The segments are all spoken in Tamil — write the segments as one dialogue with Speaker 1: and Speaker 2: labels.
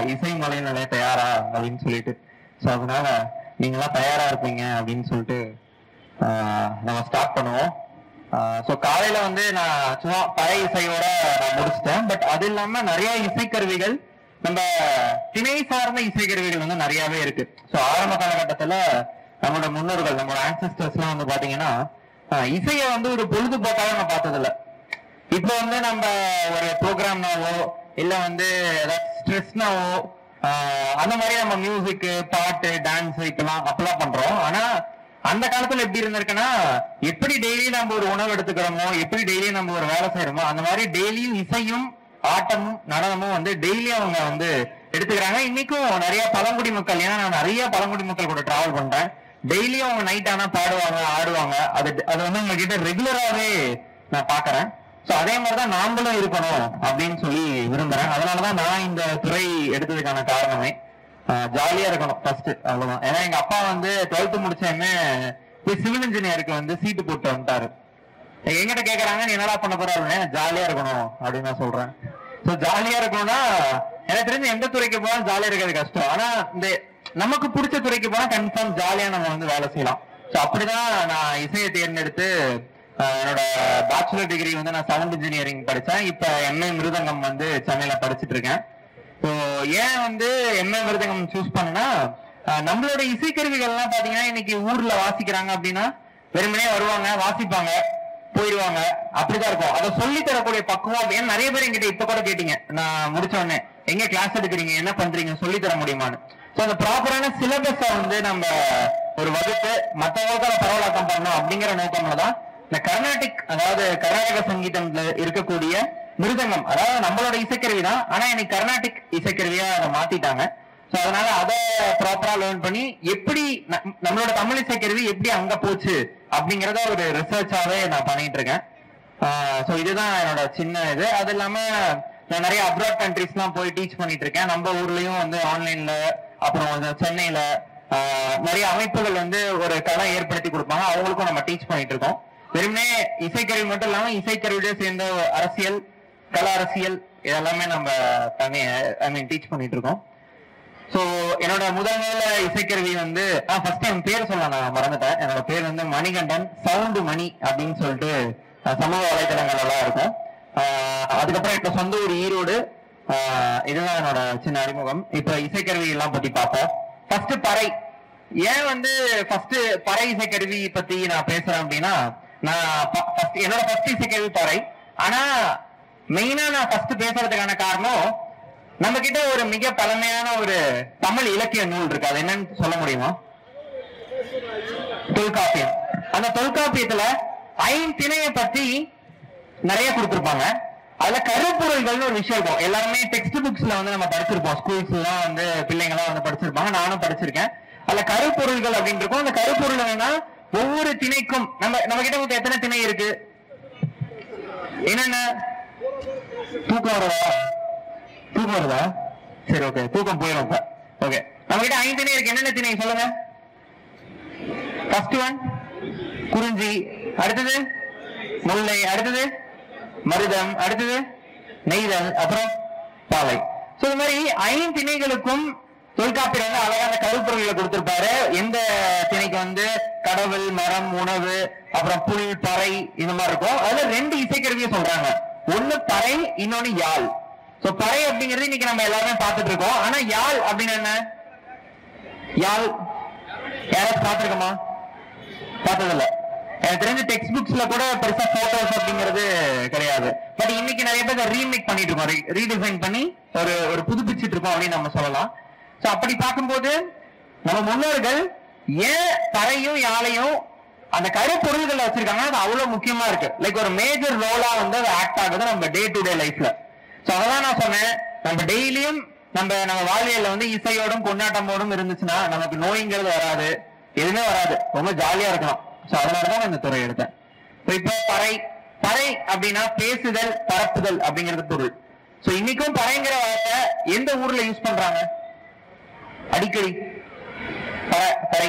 Speaker 1: இசை மலைநிலைய தயாரா அப்படின்னு சொல்லிட்டு சோ அதனால நீங்களாம் தயாரா இருப்பீங்க அப்படின்னு சொல்லிட்டு ஆஹ், நம்ம ஸ்டார்ட் பண்ணுவோம் ஸோ காலையில வந்து நான் சும்மா பழைய இசையோட நான் முடிச்சிட்டேன் பட் அது இல்லாம நிறைய இசைக்கருவிகள் நம்ம திணை சார்ந்த இசைக்கருவிகள் வந்து நிறையவே இருக்கு ஸோ ஆரம்ப காலகட்டத்துல நம்மளோட முன்னோர்கள் நம்மளோட ஆன்சஸ்டர்ஸ் எல்லாம் வந்து பாத்தீங்கன்னா ஆஹ், இசையை வந்து ஒரு பொழுதுபோக்காக நான் பார்த்ததில்ல இப்போ வந்து நம்ம ஒரு ப்ரோக்ராம்னாவோ இல்ல வந்து ஏதாவது ஸ்ட்ரெஸ்னாவோ அந்த மாதிரி நம்ம மியூசிக் பாட்டு டான்ஸ் இப்பெல்லாம் அப்பெல்லாம் பண்றோம் ஆனா அந்த காலத்துல எப்படி இருந்திருக்குன்னா எப்படி டெய்லி நம்ம ஒரு உணவு எடுத்துக்கிறோமோ எப்படி டெய்லி நம்ம ஒரு வேலை செய்யறோமோ அந்த மாதிரி டெய்லியும் இசையும் ஆட்டமும் நடனமும் வந்து டெய்லி அவங்க வந்து எடுத்துக்கிறாங்க இன்னைக்கும் நிறைய பழங்குடி மக்கள் ஏன்னா நான் நிறைய பழங்குடி மக்கள் கூட டிராவல் பண்றேன் டெய்லியும் அவங்க நைட் ஆனா பாடுவாங்க ஆடுவாங்க அது அது வந்து உங்க கிட்ட ரெகுலராகவே நான் பாக்குறேன் சோ அதே மாதிரிதான் நாமளும் இருக்கணும் அப்படின்னு சொல்லி விரும்புறேன் அதனாலதான் நான் இந்த துறை எடுத்ததுக்கான காரணமே ஜாலியா இருக்கணும் ஃபர்ஸ்ட் அவ்வளவுதான் ஏன்னா எங்க அப்பா வந்து டுவெல்த் முடிச்சேன்னு போய் சிவில் இன்ஜினியருக்கு வந்து சீட்டு போட்டு வந்துட்டாரு எங்கிட்ட கேக்குறாங்க நீ என்னடா பண்ண போற அப்படின்னு ஜாலியா இருக்கணும் அப்படின்னு நான் சொல்றேன் சோ ஜாலியா இருக்கணும்னா எனக்கு தெரிஞ்சு எந்த துறைக்கு போனாலும் ஜாலியா இருக்கிறது கஷ்டம் ஆனா இந்த நமக்கு பிடிச்ச துறைக்கு போனா கன்ஃபார்ம் ஜாலியா நம்ம வந்து வேலை செய்யலாம் சோ அப்படிதான் நான் இசையை தேர்ந்தெடுத்து ஆஹ், என்னோட பேச்சுலர் டிகிரி வந்து நான் சவுண்ட் இன்ஜினியரிங் படிச்சேன் இப்ப எம்ஏ மிருதங்கம் வந்து சென்னையில படிச்சிட்டு இருக்கேன் ஸோ ஏன் வந்து எம்ஏ மிருதங்கம் சூஸ் பண்ணா நம்மளோட இசைக்கருவிகள்லாம் பாத்தீங்கன்னா இன்னைக்கு ஊர்ல வாசிக்கிறாங்க அப்படின்னா வெறுமனே வருவாங்க வாசிப்பாங்க போயிடுவாங்க அப்படிதான் இருக்கும் அதை சொல்லி தரக்கூடிய பக்குவம் ஏன் நிறைய பேர் என்கிட்ட இப்ப கூட கேட்டீங்க நான் முடிச்ச உடனே எங்க கிளாஸ் எடுக்கிறீங்க என்ன பண்றீங்க சொல்லி தர முடியுமான்னு சோ அந்த ப்ராப்பரான சிலபஸ வந்து நம்ம ஒரு வகுப்பு மற்றவங்களுக்கான பரவலாக்கம் பண்ணணும் அப்படிங்கிற நோக்கம்ல தான் இந்த கர்நாடிக் அதாவது கர்நாடக சங்கீதம்ல இருக்கக்கூடிய மிருதங்கம் அதாவது நம்மளோட இசைக்கருவி தான் ஆனா எனக்கு கர்நாடிக் இசைக்கருவியா அதை மாத்திட்டாங்க சோ அதனால அதை ப்ராப்பரா லேர்ன் பண்ணி எப்படி ந- நம்மளோட தமிழ் இசைக்கருவி எப்படி அங்க போச்சு அப்படிங்கறத ஒரு ரிசர்ச்சாவே நான் பண்ணிட்டு இருக்கேன் சோ இதுதான் என்னோட சின்ன இது அது இல்லாம நான் நிறைய அப்ராட் கண்ட்ரிஸ் எல்லாம் போய் டீச் பண்ணிட்டு இருக்கேன் நம்ம ஊர்லயும் வந்து ஆன்லைன்ல அப்புறம் வந்து சென்னையில ஆஹ், நிறைய அமைப்புகள் வந்து ஒரு களம் ஏற்படுத்தி கொடுப்பாங்க அவங்களுக்கும் நம்ம டீச் பண்ணிட்டு இருக்கோம் வெறுமனே இசைக்கருவி மட்டும் இல்லாம இசைக்கருவியோட சேர்ந்த அரசியல் கல அரசியல் இதெல்லாமே நம்ம தனி ஐ மீன் டீச் பண்ணிட்டு இருக்கோம் சோ என்னோட முதல் முதல்ல இசைக்கருவி வந்து ஃபர்ஸ்ட் என் பேர் சொல்ல நான் மறந்துட்டேன் என்னோட பேர் வந்து மணிகண்டன் சவுண்டு மணி அப்படின்னு சொல்லிட்டு அஹ், சமூக வலைதளங்கள் எல்லாம் இருக்கும் அஹ், அதுக்கப்புறம் இப்ப சொந்த ஊர் ஈரோடு அஹ், இதுதான் என்னோட சின்ன அறிமுகம் இப்ப இசைக்கருவி எல்லாம் பத்தி பார்ப்போம் ஃபர்ஸ்ட் பறை ஏன் வந்து ஃபர்ஸ்ட் பறை இசைக்கருவி பத்தி நான் பேசுறேன் அப்படின்னா நான் ப- first என்னோட ஃபர்ஸ்ட் இசைக்கருவி பறை ஆனா மெயினா நான் ஃபர்ஸ்ட் பேசுறதுக்கான காரணம் நம்ம கிட்ட ஒரு மிக பழமையான ஒரு தமிழ் இலக்கிய நூல் இருக்கு அது என்னன்னு சொல்ல முடியுமா தொல்காப்பியம் அந்த தொல்காப்பியத்துல ஐந்திணைய பத்தி நிறைய கொடுத்திருப்பாங்க அதுல கருப்பொருள்கள்னு ஒரு விஷயம் இருக்கும் எல்லாருமே டெக்ஸ்ட் புக்ஸ்ல வந்து நம்ம படிச்சிருப்போம் ஸ்கூல்ஸ் எல்லாம் வந்து பிள்ளைங்க எல்லாம் வந்து படிச்சிருப்பாங்க நானும் படிச்சிருக்கேன் அதுல கருப்பொருள்கள் அப்படின்னு இருக்கும் அந்த கருப்பொருள் என்னன்னா ஒவ்வொரு திணைக்கும் நம்ம நம்ம கிட்ட மொத்தம் எத்தனை திணை இருக்கு என்னென்ன தூக்கம் வருதா தூக்கம் வருதா சரி ஓகே தூக்கம் போயிடும் இப்ப ஓகே நம்ம கிட்ட ஐந்து திணை இருக்கு என்னென்ன திணை சொல்லுங்க ஃபர்ஸ்ட் ஒன் குறிஞ்சி அடுத்தது முல்லை அடுத்தது மருதம் அடுத்தது நெய்தல் அப்புறம் பாலை சோ இந்த மாதிரி ஐந்து திணைகளுக்கும் தொல்காப்பியர் வந்து அழகான கருப்பொருள்களை கொடுத்திருப்பாரு எந்த திணைக்கு வந்து கடவுள் மரம் உணவு அப்புறம் புல் பறை இந்த மாதிரி இருக்கும் அதுல ரெண்டு இசைக்கருவியை சொல்றாங்க ஒண்ணு பறை இன்னொன்னு யாழ் சோ பறை அப்படிங்கிறது இன்னைக்கு நம்ம எல்லாருமே பார்த்துட்டு இருக்கோம் ஆனா யாழ் அப்படின்னு என்ன யாழ் யாராச்சும் பார்த்திருக்கோமா பார்த்ததில்ல எனக்கு தெரிஞ்ச டெக்ஸ்ட் புக்ஸ்ல கூட பெருசா போட்டோஸ் அப்படிங்கிறது கிடையாது பட் இன்னைக்கு நிறைய பேர் ரீமேக் பண்ணிட்டு இருக்கோம் ரீடிசைன் பண்ணி ஒரு ஒரு புதுப்பிச்சிட்டு இருக்கோம் அப்படின்னு நம்ம சொல்லலாம் சோ அப்படி பார்க்கும்போது நம்ம முன்னோர்கள் ஏன் தரையும் யாழையும் அந்த கருப்பொருள்கள் வச்சிருக்காங்க அது அவ்வளவு முக்கியமா இருக்கு லைக் ஒரு மேஜர் ரோலா வந்து அது ஆக்ட் ஆகுது நம்ம டே டு டே லைஃப்ல சோ அதான் நான் சொன்னேன் நம்ம டெய்லியும் நம்ம நம்ம வாழ்வியல்ல வந்து இசையோடும் கொண்டாட்டமோடும் இருந்துச்சுன்னா நமக்கு நோய்ங்கிறது வராது எதுவுமே வராது ரொம்ப ஜாலியா இருக்கலாம் சோ அதனாலதான் நான் இந்த துறை எடுத்தேன் So இப்போ பறை பறை அப்படின்னா பேசுதல் பரப்புதல் அப்படிங்கிறது பொருள் சோ இன்னைக்கும் பறைங்கிற வார்த்தை எந்த ஊர்ல யூஸ் பண்றாங்க அடிக்கடி பறை பறை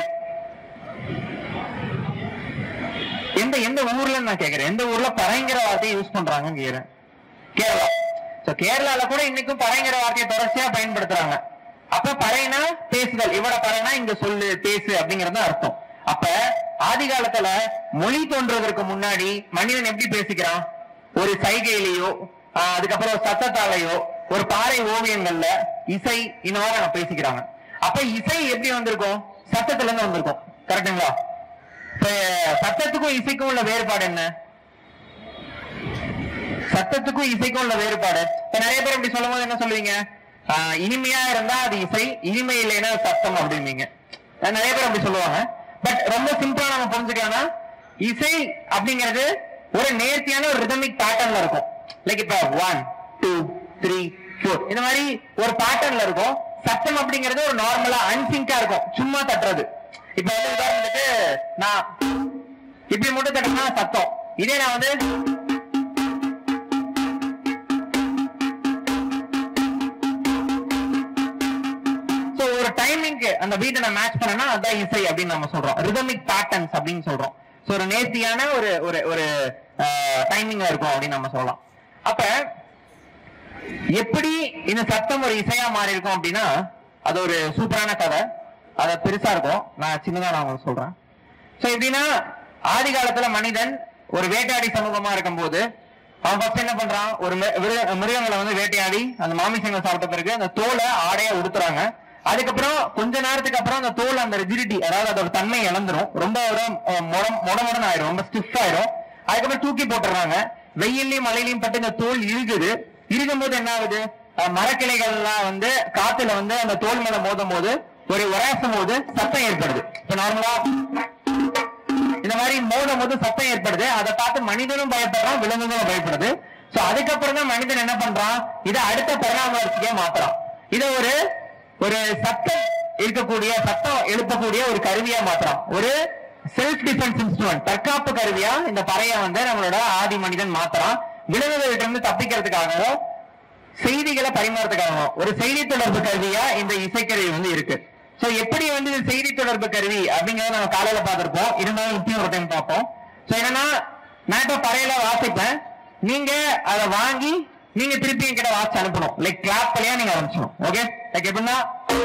Speaker 1: எந்த எந்த ஊர்ல நான் கேக்குறேன் எந்த ஊர்ல பறைங்கிற வார்த்தையை யூஸ் பண்றாங்கன்னு கேக்குறேன் கேரளா So, கேரளால கூட இன்னைக்கும் பறைங்கிற வார்த்தையை தொடர்ச்சியா பயன்படுத்துறாங்க அப்ப பறைனா பேசுதல் இவட பறைனா இங்க சொல்லு பேசு அப்படிங்கறது தான் அர்த்தம் அப்ப ஆதி காலத்துல மொழி தோன்றுவதற்கு முன்னாடி மனிதன் எப்படி பேசிக்கிறான் ஒரு சைகையிலேயோ ஆஹ் அதுக்கப்புறம் சத்தத்தாலையோ ஒரு பாறை ஓவியங்கள்ல இசை இந்த மாதிரி நம்ம பேசிக்கிறாங்க அப்ப இசை எப்படி வந்திருக்கும் சத்தத்துல இருந்து வந்திருக்கும் கரெக்டுங்களா இப்ப சத்தத்துக்கும் இசைக்கும் உள்ள வேறுபாடு என்ன சத்தத்துக்கும் இசைக்கும் உள்ள வேறுபாடு இப்ப நிறைய பேர் இப்படி சொல்லும் போது என்ன சொல்லுவீங்க ஆஹ் இனிமையா இருந்தா அது இசை இனிமை இல்லைன்னா அது சத்தம் அப்படிம்பீங்க அஹ் நிறைய பேர் அப்படி சொல்லுவாங்க பட் ரொம்ப சிம்பிளா நம்ம புரிஞ்சுக்கலாம்னா இசை அப்படிங்கிறது ஒரு நேர்த்தியான ஒரு ரிதமிக் பேட்டர்ன்ல இருக்கும் லைக் இப்ப ஒன் டூ த்ரீ ஃபோர் இந்த மாதிரி ஒரு பேட்டர்ன்ல இருக்கும் சத்தம் அப்படிங்கிறது ஒரு நார்மலா அன்சிங்கா இருக்கும் சும்மா தட்டுறது இப்ப வந்து உதாரணத்துக்கு நான் இப்படி மட்டும் தட்டினா சத்தம் இதே நான் வந்து சோ ஒரு டைமிங்க்கு அந்த பீட்டை நான் மேட்ச் பண்ணனா அதான் இசை அப்படின்னு நம்ம சொல்றோம் ரிதமிக் பேட்டர்ன்ஸ் அப்படின்னு சொல்றோம் சோ ஒரு நேர்த்தியான ஒரு ஒரு ஒரு டைமிங்ல இருக்கும் அப்படின்னு நம்ம சொல்லலாம் அப்ப எப்படி இந்த சத்தம் ஒரு இசையா மாறி இருக்கும் அப்படின்னா அது ஒரு சூப்பரான கதை அது பெருசா இருக்கும் நான் சின்னதா நான் உங்களுக்கு சொல்றேன் சோ எப்படின்னா ஆதி காலத்துல மனிதன் ஒரு வேட்டையாடி சமூகமா இருக்கும்போது அவன் ஃபர்ஸ்ட் என்ன பண்றான் ஒரு மி- மிருக- மிருகங்களை வந்து வேட்டையாடி அந்த மாமிசங்களை சாப்பிட்ட பிறகு அந்த தோலை ஆடையா உடுத்துறாங்க அதுக்கப்புறம் கொஞ்ச நேரத்துக்கு அப்புறம் அந்த தோல் அந்த ரிஜிடிட்டி அதாவது அதோட தன்மை இழந்துரும் ரொம்ப ஒரு அஹ், மொட- மொடமொடன்னு ஆயிரும் ரொம்ப ஸ்டிஃப் ஆயிரும் அதுக்கப்புறம் தூக்கி போட்டுறாங்க வெயிலையும் மழையிலையும் பட்டு இந்த தோல் இழுகுது இழுகும் போது என்ன ஆகுது அஹ், மரக்கிளைகள்லாம் வந்து காத்துல வந்து அந்த தோல் மேல மோதும் போது ஒரு உராசும் போது சத்தம் ஏற்படுது இப்ப நார்மலா இந்த மாதிரி மோதும் போது சத்தம் ஏற்படுது அதை பார்த்து மனிதனும் பயப்படுறான் விலங்குகளும் பயப்படுது சோ அதுக்கப்புறம் தான் மனிதன் என்ன பண்றான் இதை அடுத்த பரிணாம வளர்ச்சிக்கே மாத்துறான் இதை ஒரு ஒரு சத்தம் இருக்கக்கூடிய சத்தம் எழுப்பக்கூடிய ஒரு கருவியா மாத்துறான் ஒரு செல்ஃப் டிஃபென்ஸ் இன்ஸ்ட்ருமெண்ட் தற்காப்பு கருவியா இந்த பறைய வந்து நம்மளோட ஆதி மனிதன் மாத்துறான் விலங்குகள்கிட்ட இருந்து தப்பிக்கிறதுக்காகவும் செய்திகளை பரிமாறதுக்காகவும் ஒரு செய்தி தொடர்பு கருவியா இந்த இசைக்கருவி வந்து இருக்கு சோ எப்படி வந்து இது செய்தி தொடர்பு கருவி அப்படிங்கறத நம்ம காலையில பார்த்திருப்போம் இருந்தாலும் இப்பயும் ஒரு டைம் பார்ப்போம் சோ என்னன்னா நான் இப்ப பறையில வாசிப்பேன் நீங்க அதை வாங்கி நீங்க திருப்பி என்கிட்ட வாட்ச் அனுப்பணும் லைக் கிளாப் பண்ணியா நீங்க அனுப்பிச்சணும் ஓகே லைக் எப்படின்னா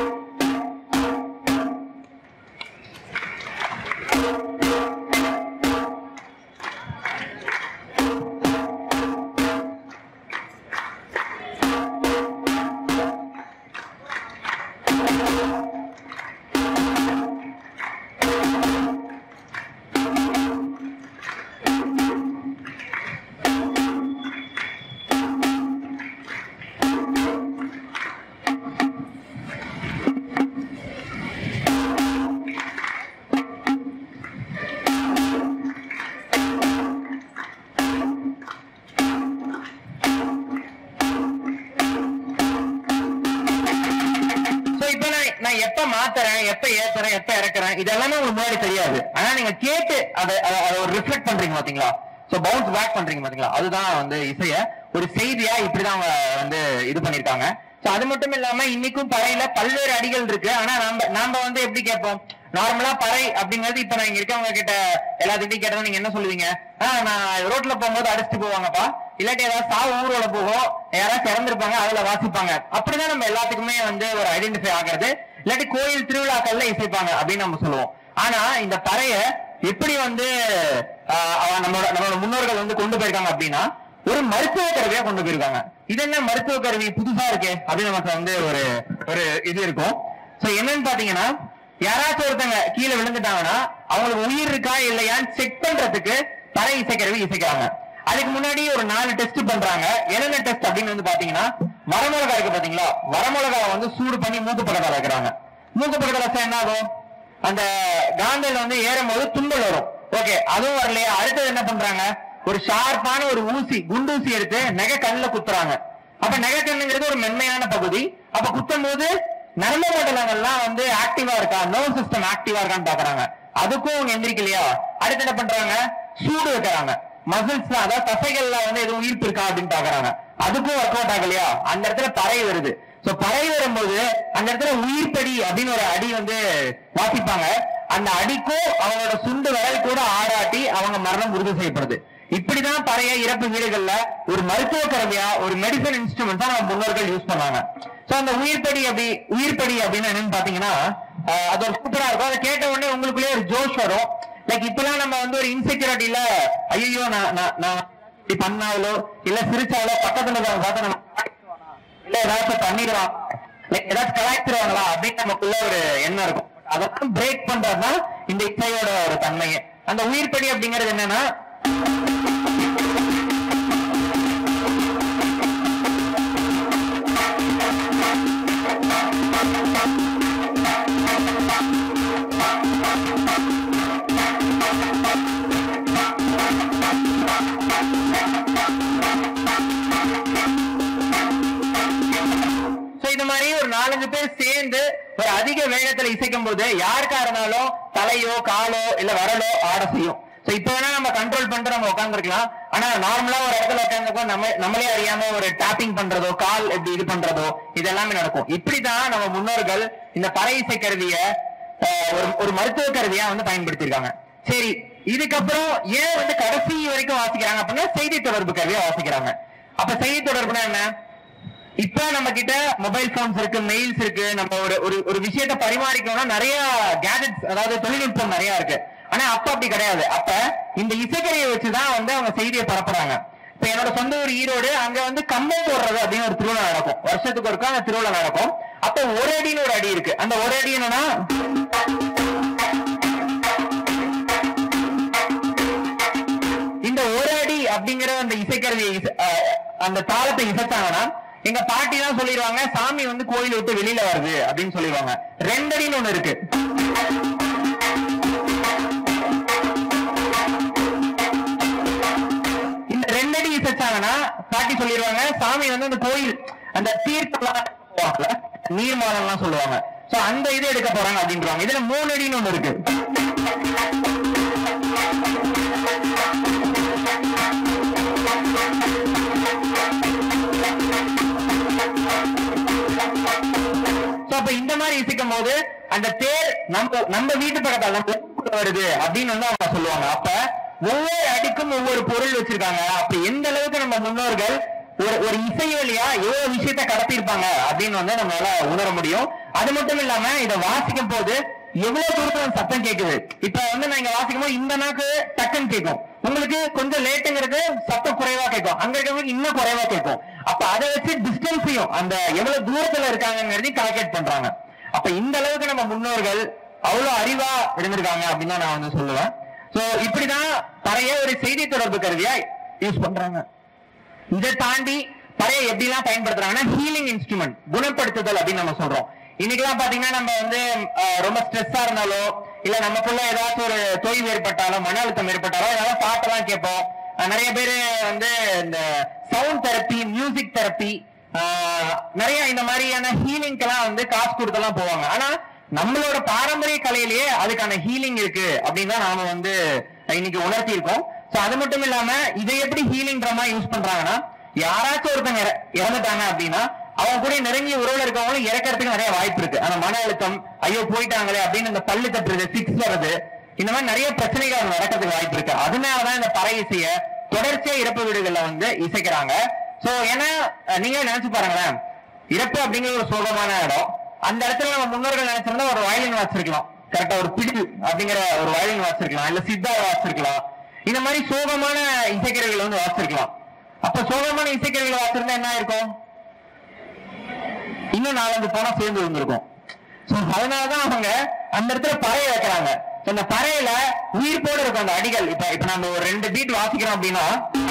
Speaker 1: சோ இப்ப நான் நான் எப்ப மாத்துறேன் எப்ப ஏத்துறேன் எப்ப இறக்குறேன் இதெல்லாமே உங்களுக்கு முன்னாடி தெரியாது ஆனா நீங்க கேட்டு அதை அதை- அதை ஒரு ரிஃப்ளெக்ட் பண்றீங்க பாத்தீங்களா சோ பவுன்ஸ் பேக் பண்றீங்க பாத்தீங்களா அதுதான் வந்து இசைய ஒரு செய்தியா இப்படிதான் அவங்க வந்து இது பண்ணிருக்காங்க சோ அது மட்டும் இல்லாம இன்னைக்கும் பறையில பல்வேறு அடிகள் இருக்கு ஆனா நாம நாம வந்து எப்படி கேட்போம் நார்மலா பறை அப்படிங்கிறது இப்ப நான் இங்க இருக்கவங்க கிட்ட எல்லாத்துக்கிட்டையும் கேட்டா நீங்க என்ன சொல்லுவீங்க ஆஹ் நான் ரோட்ல போகும்போது அடிச்சுட்டு போவாங்கப்பா இல்லாட்டி ஏதாவது சாவு ஊர்வல போகும் யாராவது இறந்திருப்பாங்க அதுல வாசிப்பாங்க அப்படிதான் நம்ம எல்லாத்துக்குமே வந்து ஒரு ஐடென்டிஃபை ஆகிறது இல்லாட்டி கோயில் திருவிழாக்கள்ல இசைப்பாங்க அப்படின்னு நம்ம சொல்லுவோம் ஆனா இந்த பறைய எப்படி வந்து ஆஹ் அவ- நம்மளோட நம்மளோட முன்னோர்கள் வந்து கொண்டு போயிருக்காங்க அப்படின்னா ஒரு மருத்துவ கருவியா கொண்டு போயிருக்காங்க இது என்ன மருத்துவ கருவி புதுசா இருக்கே அப்படின்னு நமக்கு வந்து ஒரு ஒரு இது இருக்கும் சோ என்னன்னு பாத்தீங்கன்னா யாராச்சும் ஒருத்தங்க கீழே விழுந்துட்டாங்கன்னா அவங்களுக்கு உயிர் இருக்கா இல்லையான்னு செக் பண்றதுக்கு பறை இசைக்கருவி இசைக்கிறாங்க அதுக்கு முன்னாடி ஒரு நாலு டெஸ்ட் பண்றாங்க என்னென்ன டெஸ்ட் அப்படின்னு வந்து பாத்தீங்கன்னா வரமிளகா இருக்கு பாத்தீங்களா வரமிளகா வந்து சூடு பண்ணி மூக்கு பக்கத்துல வைக்கிறாங்க மூக்கு பக்கத்துல வச்சா என்ன ஆகும் அந்த காந்தல் வந்து ஏறும் போது தும்பல் வரும் ஓகே அதுவும் வரலையா அடுத்தது என்ன பண்றாங்க ஒரு ஷார்ப்பான ஒரு ஊசி குண்டூசி எடுத்து நகை கண்ணுல குத்துறாங்க அப்ப நகை கண்ணுங்கிறது ஒரு மென்மையான பகுதி அப்ப குத்தும் போது நரம்பு மண்டலங்கள்லாம் வந்து ஆக்டிவா இருக்கா நர்வ் சிஸ்டம் ஆக்டிவா இருக்கான்னு பாக்குறாங்க அதுக்கும் அவங்க எந்திரிக்கலையா அடுத்து என்ன பண்றாங்க சூடு வைக்கிறாங்க மசில்ஸ் அதாவது தசைகள்ல வந்து எதுவும் ஈர்ப்பு இருக்கா அப்படின்னு பாக்குறாங்க அதுக்கும் ஒர்க் அவுட் ஆகலையா அந்த இடத்துல பறை வருது சோ பறை வரும்போது அந்த இடத்துல உயிர்ப்படி அப்படின்னு ஒரு அடி வந்து வாசிப்பாங்க அந்த அடிக்கும் அவங்களோட சுண்டு விரல் கூட ஆராட்டி அவங்க மரணம் உறுதி செய்யப்படுது இப்படிதான் பழைய இறப்பு வீடுகள்ல ஒரு மருத்துவ கருவியா ஒரு மெடிசன் இன்ஸ்ட்ருமெண்ட் தான் நம்ம முன்னோர்கள் யூஸ் பண்ணாங்க சோ அந்த உயிர்ப்படி அப்படி உயிர்ப்படி அப்படின்னு என்னன்னு பாத்தீங்கன்னா ஆஹ் அது ஒரு சூப்பரா இருக்கும் அதை கேட்ட உடனே உங்களுக்குள்ளே ஒரு ஜோஷ் வரும் லைக் இப்பெல்லாம் நம்ம வந்து ஒரு இன்செக்யூரிட்டில ஐயோ நான் நான் நான் இப்படி பண்ணாலோ இல்ல சிரிச்சாலோ பக்கத்துல இருக்கவங்க பார்த்து நம்ம இல்ல ஏதாச்சும் பண்ணிக்கலாம் லைக் ஏதாச்சும் கலாய்ச்சிருவாங்களா அப்படின்னு நமக்குள்ள ஒரு எண்ணம் இருக்கும் அதெல்லாம் பிரேக் பண்றதுதான் இந்த இசையோட ஒரு தன்மையே அந்த உயிர்ப்படி அப்படிங்கிறது என்னன்னா சோ இது மாதிரி ஒரு நாலஞ்சு பேர் சேர்ந்து ஒரு அதிக வேகத்துல இசைக்கும் போது யாருக்கா இருந்தாலும் தலையோ காலோ இல்ல வரலோ ஆட செய்யும் சோ இப்ப வேணா நம்ம கண்ட்ரோல் பண்ணிட்டு நம்ம உட்காந்துருக்கலாம் ஆனா நார்மலா ஒரு இடத்துல உட்காந்துக்கோ நம்ம நம்மளே அறியாம ஒரு டாப்பிங் பண்றதோ கால் எப்படி இது பண்றதோ இதெல்லாமே நடக்கும் இப்படிதான் நம்ம முன்னோர்கள் இந்த பறை இசை கருவிய ஆஹ், ஒரு ஒரு மருத்துவ கருவியா வந்து பயன்படுத்தியிருக்காங்க சரி இதுக்கப்புறம் ஏன் வந்து கடைசி வரைக்கும் வாசிக்கிறாங்க அப்படின்னா செய்தி தொடர்பு கருவியா வாசிக்கிறாங்க அப்ப செய்தி தொடர்புனா என்ன இப்ப நம்ம கிட்ட மொபைல் போன்ஸ் இருக்கு மெயில்ஸ் இருக்கு நம்ம ஒரு ஒரு ஒரு விஷயத்த பரிமாறிக்கணும்னா நிறைய கேஜெட்ஸ் அதாவது தொழில்நுட்பம் நிறைய இருக்கு ஆனா அப்ப அப்படி கிடையாது அப்ப இந்த இசைக்கருவியை வச்சுதான் வந்து அவங்க செய்தியை பரப்புறாங்க இப்ப என்னோட சொந்த ஊர் ஈரோடு அங்க வந்து கம்பம் போடுறது அப்படின்னு ஒரு திருவிழா நடக்கும் வருஷத்துக்கு ஒருக்கா அந்த திருவிழா நடக்கும் அப்ப ஒரு அடின்னு ஒரு அடி இருக்கு அந்த ஒரு அடி என்னன்னா இந்த ஒரு அடி அப்படிங்கிற அந்த இசைக்கருவியை இசை- அஹ் அந்த தாளத்தை இசைச்சாங்கன்னா எங்க பாட்டி தான் சொல்லிடுவாங்க சாமி வந்து கோயில் விட்டு வெளியில வருது அப்படின்னு சொல்லிடுவாங்க ரெண்டடின்னு ஒண்ணு இருக்கு இந்த ரெண்டடி இசைச்சாங்கன்னா பாட்டி சொல்லிடுவாங்க சாமி வந்து அந்த கோயில் அந்த தீர்த்தம் நீர்மாலம்லாம் சொல்லுவாங்க சோ அந்த இது எடுக்க போறாங்க அப்படின்றாங்க இதுல மூணு அடின்னு ஒண்ணு இருக்கு So, அப்ப இந்த மாதிரி இசைக்கும் போது அந்த தேர் நம்ம நம்ம வீட்டு பக்கத்தால நம்ம ஊருக்குள்ள வருது அப்படின்னு வந்து அவங்க சொல்லுவாங்க அப்ப ஒவ்வொரு அடிக்கும் ஒவ்வொரு பொருள் வச்சிருக்காங்க அப்ப எந்த அளவுக்கு நம்ம முன்னோர்கள் ஒரு ஒரு இசை வழியா எவ்வளவு விஷயத்த கடத்திருப்பாங்க அப்படின்னு வந்து நம்மளால உணர முடியும் அது மட்டும் இல்லாம இதை வாசிக்கும் போது எவ்வளவு தூரத்துல அந்த சத்தம் கேக்குது இப்ப வந்து நான் இங்க வாசிக்கும் போது இந்த நாக்கு டக்குன்னு கேட்கும் உங்களுக்கு கொஞ்சம் லேட்டுங்கிறது சத்தம் குறைவா கேட்கும் அங்க இருக்கிறவங்களுக்கு இன்னும் குறைவா கேட்கும் அப்ப அதை வச்சு டிஸ்டன்ஸையும் அந்த எவ்வளவு தூரத்துல இருக்காங்கிறதையும் கால்குலேட் பண்றாங்க அப்ப இந்த அளவுக்கு நம்ம முன்னோர்கள் அவ்வளவு அறிவா இருந்திருக்காங்க அப்படின்னு தான் நான் வந்து சொல்லுவேன் சோ இப்படிதான் பழைய ஒரு செய்தி தொடர்பு கருவியா யூஸ் பண்றாங்க இதை தாண்டி பழைய எப்படிலாம் பயன்படுத்துறாங்கன்னா ஹீலிங் இன்ஸ்ட்ருமெண்ட் குணப்படுத்துதல் அப்படின்னு நம்ம சொல்றோம் இன்னைக்கெல்லாம் பாத்தீங்கன்னா நம்ம வந்து அஹ், ரொம்ப ஸ்ட்ரெஸ்ஸா இருந்தாலோ இல்ல நமக்குள்ள ஏதாச்சும் ஒரு தொய்வு ஏற்பட்டாலோ மன அழுத்தம் ஏற்பட்டாலோ ஏதாவது பாட்டெல்லாம் கேட்போம் அஹ், நிறைய பேரு வந்து இந்த சவுண்ட் தெரப்பி மியூசிக் தெரப்பி நிறைய இந்த மாதிரியான ஹீலிங்க்கெல்லாம் வந்து காசு கொடுத்தெல்லாம் போவாங்க ஆனா நம்மளோட பாரம்பரிய கலையிலேயே அதுக்கான ஹீலிங் இருக்கு அப்படின்னு தான் நாம வந்து இன்னைக்கு உணர்த்தி இருக்கோம் சோ அது மட்டும் இல்லாம இதை எப்படி ஹீலிங் மாதிரி யூஸ் பண்றாங்கன்னா யாராச்சும் ஒருத்தங்க இற- இறந்துட்டாங்க அப்படின்னா அவங்க கூட நெருங்கிய உறவுல இருக்கவங்களும் இறக்கறதுக்கு நிறைய வாய்ப்பு இருக்கு ஆனா மன அழுத்தம் ஐயோ போயிட்டாங்களே அப்படின்னு இந்த பல்லு தட்டுறது சிக்ஸ் வர்றது இந்த மாதிரி நிறைய பிரச்சனைகள் அங்க நடக்கிறதுக்கு வாய்ப்பு இருக்கு அதனாலதான் இந்த பறை இசைய தொடர்ச்சியா இறப்பு வீடுகள்ல வந்து இசைக்கிறாங்க சோ ஏன்னா அஹ், நீங்களே நினைச்சு பாருங்களேன் இறப்பு அப்படிங்கிறது ஒரு சோகமான இடம் அந்த இடத்துல நம்ம முன்னோர்கள் நினைச்சிருந்தா ஒரு வயலின் வச்சிருக்கலாம் கரெக்டா ஒரு பிடில் அப்படிங்கிற ஒரு வயலின் வச்சிருக்கலாம் இல்ல சித்தா வச்சிருக்கலாம் இந்த மாதிரி சோகமான இசைக்கருவிகள் வந்து வாசிச்சிருக்கலாம் அப்ப சோகமான இசைக்கருவிகள் வாசிச்சிருந்தா என்ன இருக்கும் இன்னும் நாலஞ்சு பணம் சேர்ந்து வந்திருக்கும் சோ அதனாலதான் அவங்க அந்த இடத்துல பறைய வைக்கிறாங்க So, அந்த பறையில உயிர்ப்போடு இருக்கும் அந்த அடிகள் இப்ப இப்ப நம்ம ஒரு ரெண்டு பீட் வாசிக்கிறோம் அப்படின்னா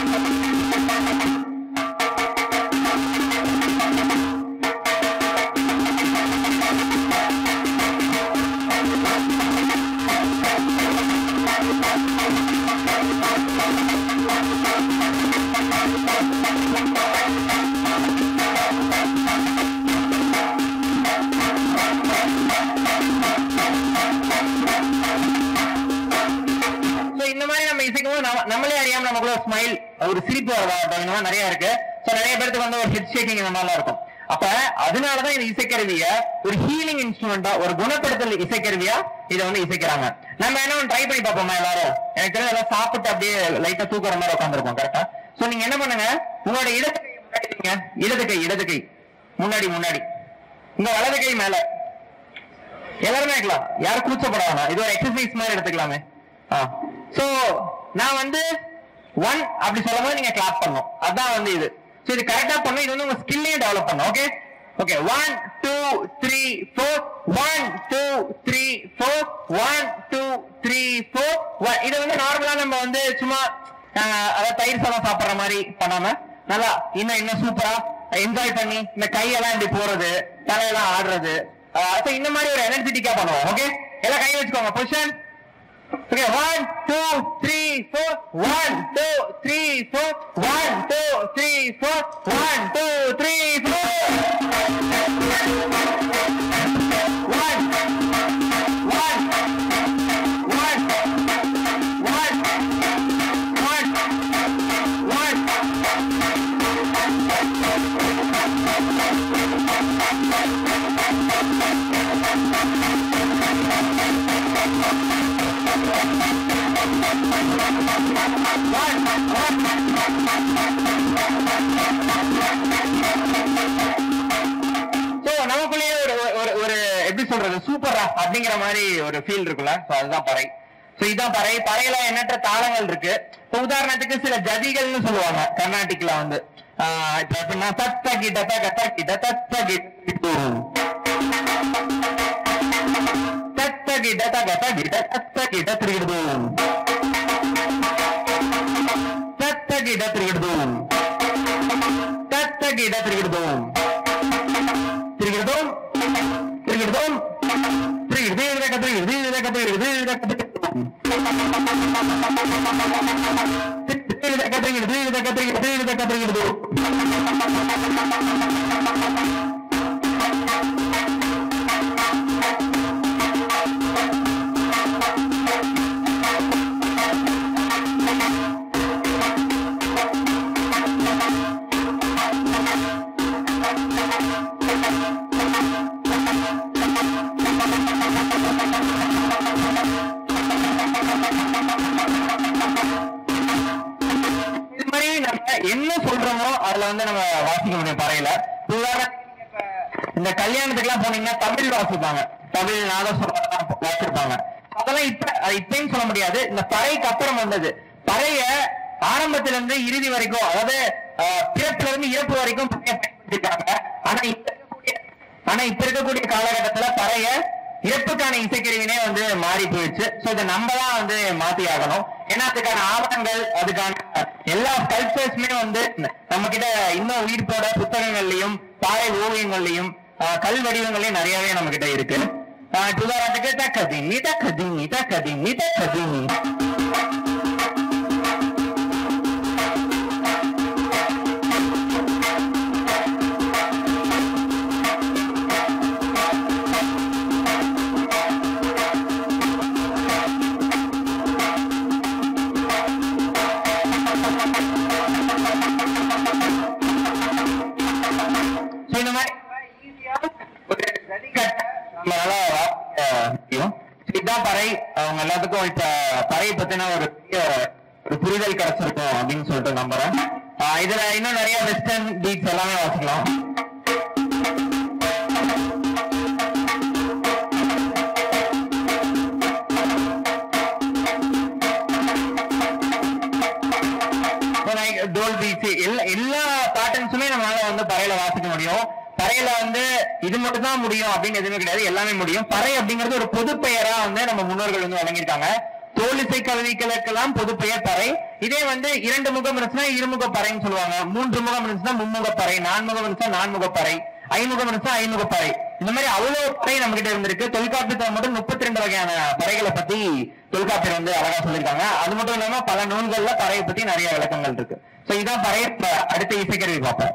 Speaker 1: சோ இந்த மாதிரி நம்ம இசைக்கும் போது நம்ம- நம்மளே அறியாம நமக்குள்ள ஸ்மைல் ஒரு சிரிப்பு வரதாகட்டும் இந்த மாதிரி நிறைய இருக்கு சோ நிறைய பேருக்கு வந்து ஒரு ஹெட் ஷேக்கிங் இந்த மாதிரிலாம் இருக்கும் அப்ப அதனாலதான் இந்த இசைக்கருவிய ஒரு ஹீலிங் இன்ஸ்ட்ருமெண்டா ஒரு குணப்படுத்தல் இசைக்கருவியா இதை வந்து இசைக்கிறாங்க நம்ம என்ன ட்ரை பண்ணி பார்ப்போமா எல்லாரும் எனக்கு தெரிஞ்ச எல்லாம் சாப்பிட்டு அப்படியே லைட்டா தூக்குற மாதிரி உட்காந்துருப்போம் கரெக்டா சோ நீங்க என்ன பண்ணுங்க உங்களோட இடது கை முன்னாடி வைங்க. இடது கை இடது கை முன்னாடி முன்னாடி உங்க வலது கை மேல எல்லாருமே இருக்கலாம் யாரும் கூச்சப்படாம இது ஒரு எக்ஸசைஸ் மாதிரி எடுத்துக்கலாமே சோ நான் வந்து ஒன் அப்படி சொல்லும் போது நீங்க கிளாப் பண்ணும் அதான் வந்து இது சோ இது கரெக்டா பண்ணும் இது வந்து உங்க ஸ்கில்லையும் டெவலப் பண்ணும் okay okay one two three four one two three four one two three four இது வந்து நார்மலா நம்ம வந்து சும்மா ஆஹ், அதாவது தயிர் சாதம் சாப்பிடுற மாதிரி பண்ணாம நல்லா இன்னும் இன்னும் சூப்பரா என்ஜாய் பண்ணி இந்த கையெல்லாம் இப்படி போறது தலையெல்லாம் ஆடுறது ஆஹ், so இந்த மாதிரி ஒரு எனர்ஜெட்டிக்கா பண்ணுவோம் ஓகே எல்லாம் கை வச்சுக்கோங்க position okay one two three four one two three four one two three four one two three four one one one one one one so நமக்குள்ளேயே ஒரு ஒரு ஒரு எப்படி சொல்றது சூப்பரா அப்படிங்கிற மாதிரி ஒரு ஃபீல் இருக்குல்ல சோ அதுதான் பறை சோ இதான் பறை பறையில எண்ணற்ற தாளங்கள் இருக்கு இப்ப உதாரணத்துக்கு சில ஜதிகள்னு சொல்லுவாங்க கர்நாடிக்ல வந்து ஆஹ் இப்ப எப்படின்னா தத்த கிட்ட தக தக்கிட்ட தத்த கிட்டு தத்த கிட்ட தக தகிட்ட தத்த கிட்ட திருகிடுது தத்த கிட்ட திருகிடுது தத்த கிட்ட திருகிடுது திருகிடுதோம் திருகிடுதோம் திருகிடுது இதக்க திருகிடுது இதக்க திருகிடுது இதக்க திருகிடுதோம் இதக்க திருகிடுது இதக்க திருகிடுது இதக்க திருகிடுது இது மாதிரி நம்ம என்ன சொல்றோமோ அதுல வந்து நம்ம வாசிக்க முடியும் பறையில உதாரணத்துக்கு இப்ப இந்த கல்யாணத்துக்கு எல்லாம் போனீங்கன்னா தமிழ் வாசிப்பாங்க தமிழ் நாதஸ்வரம் வாசிப்பாங்க அதெல்லாம் இப்ப அது இப்பயும் சொல்ல முடியாது இந்த பறைக்கு அப்புறம் வந்தது பறைய ஆரம்பத்துல இருந்து இறுதி வரைக்கும் அதாவது அஹ், பிறப்புல இருந்து இறப்பு வரைக்கும் பறைய பயன்படுத்திருக்காங்க ஆனா இப்ப இருக்கக்கூடிய ஆனா இப்ப இருக்கக்கூடிய காலகட்டத்துல பறைய இறப்புக்கான இசைக்கருவினே வந்து மாறி போயிடுச்சு சோ இதை நம்ம தான் வந்து மாத்தி ஆகணும் ஏன்னா அதுக்கான ஆவணங்கள் அதுக்கான எல்லா கல்ச்சர்ஸுமே வந்து நம்ம கிட்ட இன்னும் உயிர்ப்போட புத்தகங்கள்லயும் பாறை ஓவியங்கள்லயும் ஆஹ், கல் வடிவங்கள்லயும் நிறையவே நம்ம கிட்ட இருக்கு ஆஹ், இப்ப உதாரணத்துக்கு தக்கதிமி தக்கதிமி தக்கதிமி தக்கதிமி So, இந்த மாதிரி ஒரு ஜல்லிக்கட்டை நம்மளால வாசிக்க முடியும் So, இதான் பறை அவங்க எல்லாத்துக்கும் இப்ப பறையை பத்தின ஒரு பெரிய ஒரு புரிதல் கிடைச்சிருக்கும் அப்படின்னு சொல்லிட்டு நம்புறேன் ஆஹ் இதுல இன்னும் நிறைய வெஸ்டர்ன் பீட்ஸ் எல்லாமே வாசிக்கலாம் டோல் பீச் எல்லா எல்லா பேட்டர்ன்ஸுமே நம்மளால வந்து பறையில வாசிக்க முடியும் பறையில வந்து இது மட்டும் தான் முடியும் அப்படின்னு எதுவுமே கிடையாது எல்லாமே முடியும் பறை அப்படிங்கிறது ஒரு பொது பெயரா வந்து நம்ம முன்னோர்கள் வந்து வழங்கியிருக்காங்க தோலிசை கல்விகளுக்கெல்லாம் பொது பெயர் பறை இதே வந்து இரண்டு முகம் இருந்துச்சுன்னா இருமுக பறைன்னு சொல்லுவாங்க மூன்று முகம் இருந்துச்சுன்னா மும்முக பறை நான்முகம் இருந்துச்சுன்னா நான்முக பறை ஐமுகம் இருந்துச்சுன்னா ஐமுக பறை இந்த மாதிரி அவ்வளவு பறை நம்ம கிட்ட இருந்திருக்கு தொல்காப்பியத்துல மட்டும் முப்பத்தி ரெண்டு வகையான பறைகளை பத்தி தொல்காப்பியர் வந்து அழகா சொல்லியிருக்காங்க அது மட்டும் இல்லாம பல நூல்கள்ல பறையை பத்தி நிறைய விளக்கங்கள் இருக்கு சோ இதான் பறை இப்ப அடுத்த இசைக்கருவி பார்ப்போம்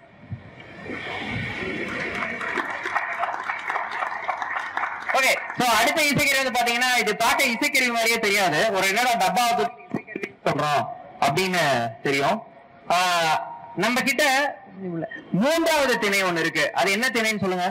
Speaker 1: ஓகே சோ அடுத்த இசைக்கருவி வந்து பாத்தீங்கன்னா இது பார்க்க இசைக்கருவி மாதிரியே தெரியாது ஒரு என்னடா டப்பாவை தூக்கி இசைக்கருவி சொல்றோம் அப்படின்னு தெரியும் ஆஹ் நம்ம கிட்ட மூன்றாவது திணை ஒண்ணு இருக்கு அது என்ன திணைன்னு சொல்லுங்க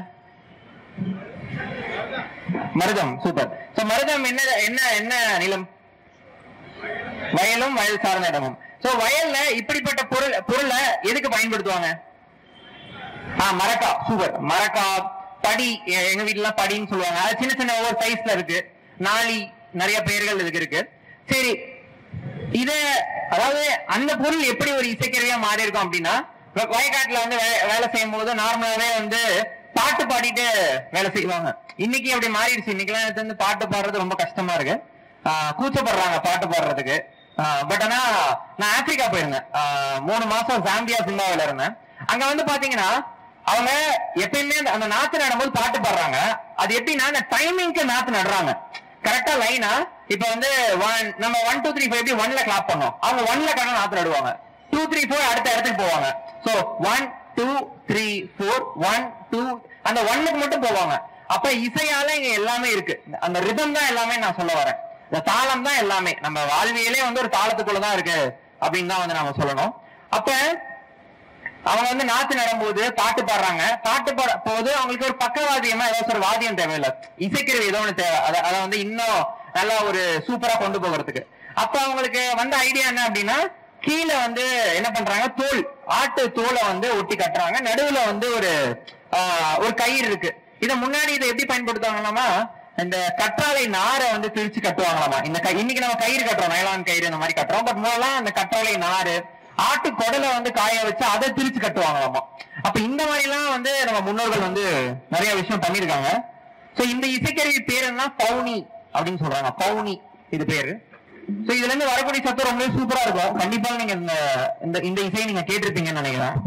Speaker 1: மருதம் சூப்பர் சோ மருதம் என்ன என்ன என்ன நிலம் வயலும் வயல் சார்ந்த இடமும் சோ வயல்ல இப்படிப்பட்ட பொருள் பொருளை எதுக்கு பயன்படுத்துவாங்க ஆ மரக்கா சூப்பர் மரக்கா படி எ- எங்க வீட்டுல படின்னு சொல்லுவாங்க அது சின்ன சின்ன ஒவ்வொரு சைஸ்ல இருக்கு நாளி நிறைய பெயர்கள் இதுக்கு இருக்கு சரி இத அதாவது அந்த பொருள் எப்படி ஒரு இசைக்கருவியா மாறி இருக்கும் அப்படின்னா வ- வயக்காட்டுல வந்து வே- வேலை செய்யும் போது நார்மலாவே வந்து பாட்டு பாடிட்டு வேலை செய்வாங்க இன்னைக்கு அப்படி மாறிடுச்சு இன்னைக்கெல்லாம் எடுத்து வந்து பாட்டு பாடுறது ரொம்ப கஷ்டமா இருக்கு ஆஹ் கூச்சப்படுறாங்க பாட்டு பாடுறதுக்கு பட் ஆனா நான் ஆப்பிரிக்கா போயிருந்தேன் ஆஹ் மூணு மாசம் ஜாம்பியா சிம்பாவில இருந்தேன் அங்க வந்து பாத்தீங்கன்னா அவங்க எப்பயுமே அந்த- அந்த நாத்து நடும்போது பாட்டு பாடுறாங்க அது எப்படின்னா அந்த டைமிங்க்கு நாத்து நடுறாங்க கரெக்டா லைனா இப்ப வந்து one நம்ம ஒன் டூ த்ரீ ஃபைவ் எப்படி ஒன்ல கிளாப் பண்ணோம் அவங்க ஒன்ல கரெக்டா நாத்து நடுவாங்க டூ த்ரீ ஃபோர் அடுத்த இடத்துக்கு போவாங்க so one two three four one two அந்த ஒன்னுக்கு மட்டும் போவாங்க அப்ப இசையால இங்க எல்லாமே இருக்கு அந்த ரிதம் தான் எல்லாமே நான் சொல்ல வரேன் இந்த தாளம் தான் எல்லாமே நம்ம வாழ்வியலே வந்து ஒரு தாளத்துக்குள்ள தான் இருக்கு அப்படின்னு தான் வந்து நாம சொல்லணும் அப்ப அவங்க வந்து நாத்து நடும்போது பாட்டு பாடுறாங்க பாட்டு பாட போது அவங்களுக்கு ஒரு பக்கவாதியமா ஏதாச்சும் ஒரு வாதியம் தேவையில்ல இசைக்கருவி ஏதோ ஒண்ணு தேவை அதை அதை வந்து இன்னும் நல்லா ஒரு சூப்பரா கொண்டு போகிறதுக்கு அப்ப அவங்களுக்கு வந்த ஐடியா என்ன அப்படின்னா கீழே வந்து என்ன பண்றாங்க தோல் ஆட்டு தோலை வந்து ஒட்டி கட்டுறாங்க நடுவுல வந்து ஒரு ஆஹ், ஒரு கயிறு இருக்கு இத முன்னாடி இதை எப்படி பயன்படுத்துவாங்களாமா இந்த கற்றாழை நாரை வந்து பிரிச்சு கட்டுவாங்களாமா இந்த கை- இன்னைக்கு நம்ம கயிறு கட்டுறோம் நைலான் கயிறு இந்த மாதிரி கட்டுறோம் பட் முதல்ல அந்த கற்றாழை நாறு ஆட்டு குடலை வந்து காய வச்சு அதை பிரிச்சு கட்டுவாங்களாமா அப்ப இந்த மாதிரி எல்லாம் வந்து நம்ம முன்னோர்கள் வந்து நிறைய விஷயம் பண்ணிருக்காங்க சோ இந்த இசைக்கருவி பேர் என்ன பவுனி அப்படின்னு சொல்றாங்க பவுனி இது பேரு சோ இதுல இருந்து வரக்கூடிய சத்தம் ரொம்பவே சூப்பரா இருக்கும் கண்டிப்பா நீங்க இந்த இந்த இந்த இசையை நீங்க கேட்டிருப்பீங்கன்னு நினைக்கிறேன்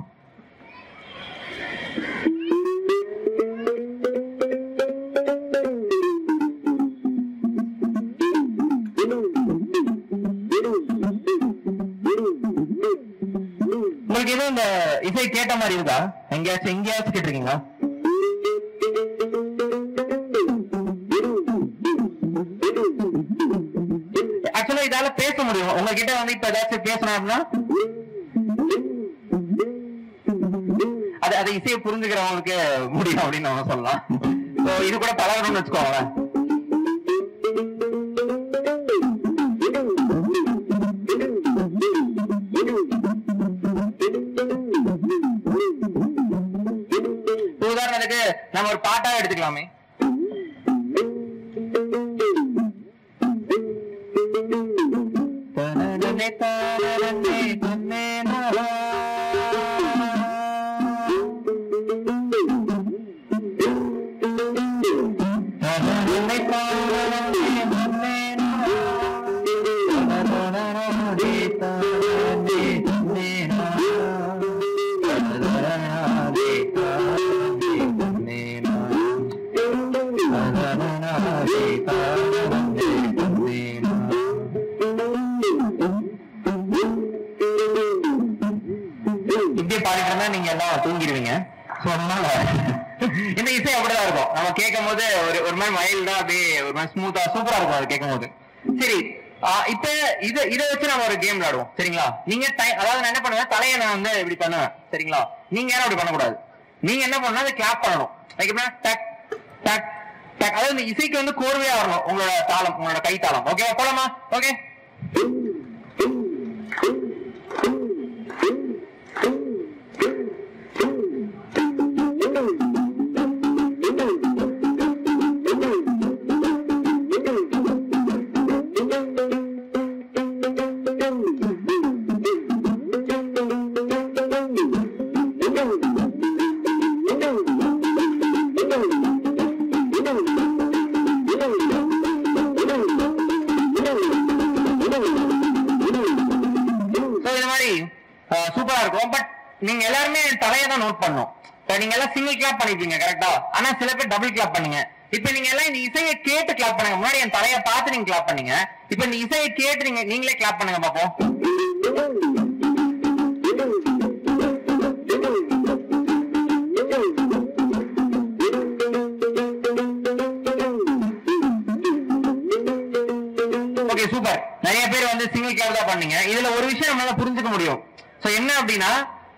Speaker 1: உங்களுக்கு எதுவும் இந்த இசை கேட்ட மாதிரி இருக்கா எங்கேயாச்சும் எங்கேயாச்சும் கேட்டிருக்கீங்களா ஆக்சுவலா இதால பேச முடியும் உங்ககிட்ட வந்து இப்ப ஏதாச்சும் பேசணும் அப்படின்னா அது அது இசையை புரிஞ்சுக்கிறவங்களுக்கு முடியும் அப்படின்னு நம்ம சொல்லலாம் So, இது கூட பழகணும்னு வச்சுக்கோங்களேன் இப்ப உதாரணத்துக்கு நம்ம ஒரு பாட்டா எடுத்துக்கலாமே தனனனே தானனே தன்னே நரா. தனனனே தானனே தன்னே நரா. தனனனனே தானனே தன்னே நரா. தனனனனே தானனே தன்னே நரா. தனனனனே தானனே தன்னே நரா. இப்படியே பாடிட்டு இருந்தா நீங்க எல்லாம் தூங்கிடுவீங்க So, அதனால இந்த இசை அப்படிதான் இருக்கும் நம்ம கேட்கும் போது ஒரு ஒரு மாதிரி மைல்டா அப்படியே ஒரு மாதிரி ஸ்மூத்தா சூப்பரா இருக்கும் அது கேட்கும் போது சரி ஆ, இப்ப இத இத வச்சு நம்ம ஒரு கேம் விளையாடுவோம் சரிங்களா நீங்க ti- அதாவது நான் என்ன பண்ணுவேன் தலையை நான் வந்து இப்படி பண்ணுவேன் சரிங்களா நீங்க யாரும் அப்படி பண்ணக்கூடாது நீங்க என்ன பண்ணணும் அதை கிளாப் பண்ணணும் லைக் எப்படின்னா டக் டக் டக் அதாவது இந்த இசைக்கு வந்து கோர்வையா வரணும் உங்களோட தாளம் உங்களோட கை தாளம் ஓகே போலாமா ஓகே So, இது மாதிரி சூப்பரா இருக்கும் பட் நீங்க எல்லாருமே தலையை தான் நோட் பண்ணும் இப்ப நீங்க எல்லாம் சிங்கிள் கிளாப் பண்ணிருப்பீங்க கரெக்டா ஆனா சில பேர் டபுள் கிளாப் பண்ணீங்க இப்ப நீங்க எல்லாம் இந்த இசையை கேட்டு கிளாப் பண்ணுங்க முன்னாடி என் தலையை பார்த்து நீங்க கிளாப் பண்ணீங்க இப்ப இந்த இசையை கேட்டு நீங்க நீங்களே கிளாப் பண்ணுங்க பாப்போம் ஓகே சூப்பர் நிறைய பேர் வந்து சிங்கிள் கிளாப் தான் பண்ணீங்க இதுல ஒரு விஷயம் நம்மளால புரிஞ்சுக்க முடியும் சோ என்ன அப்படின்னா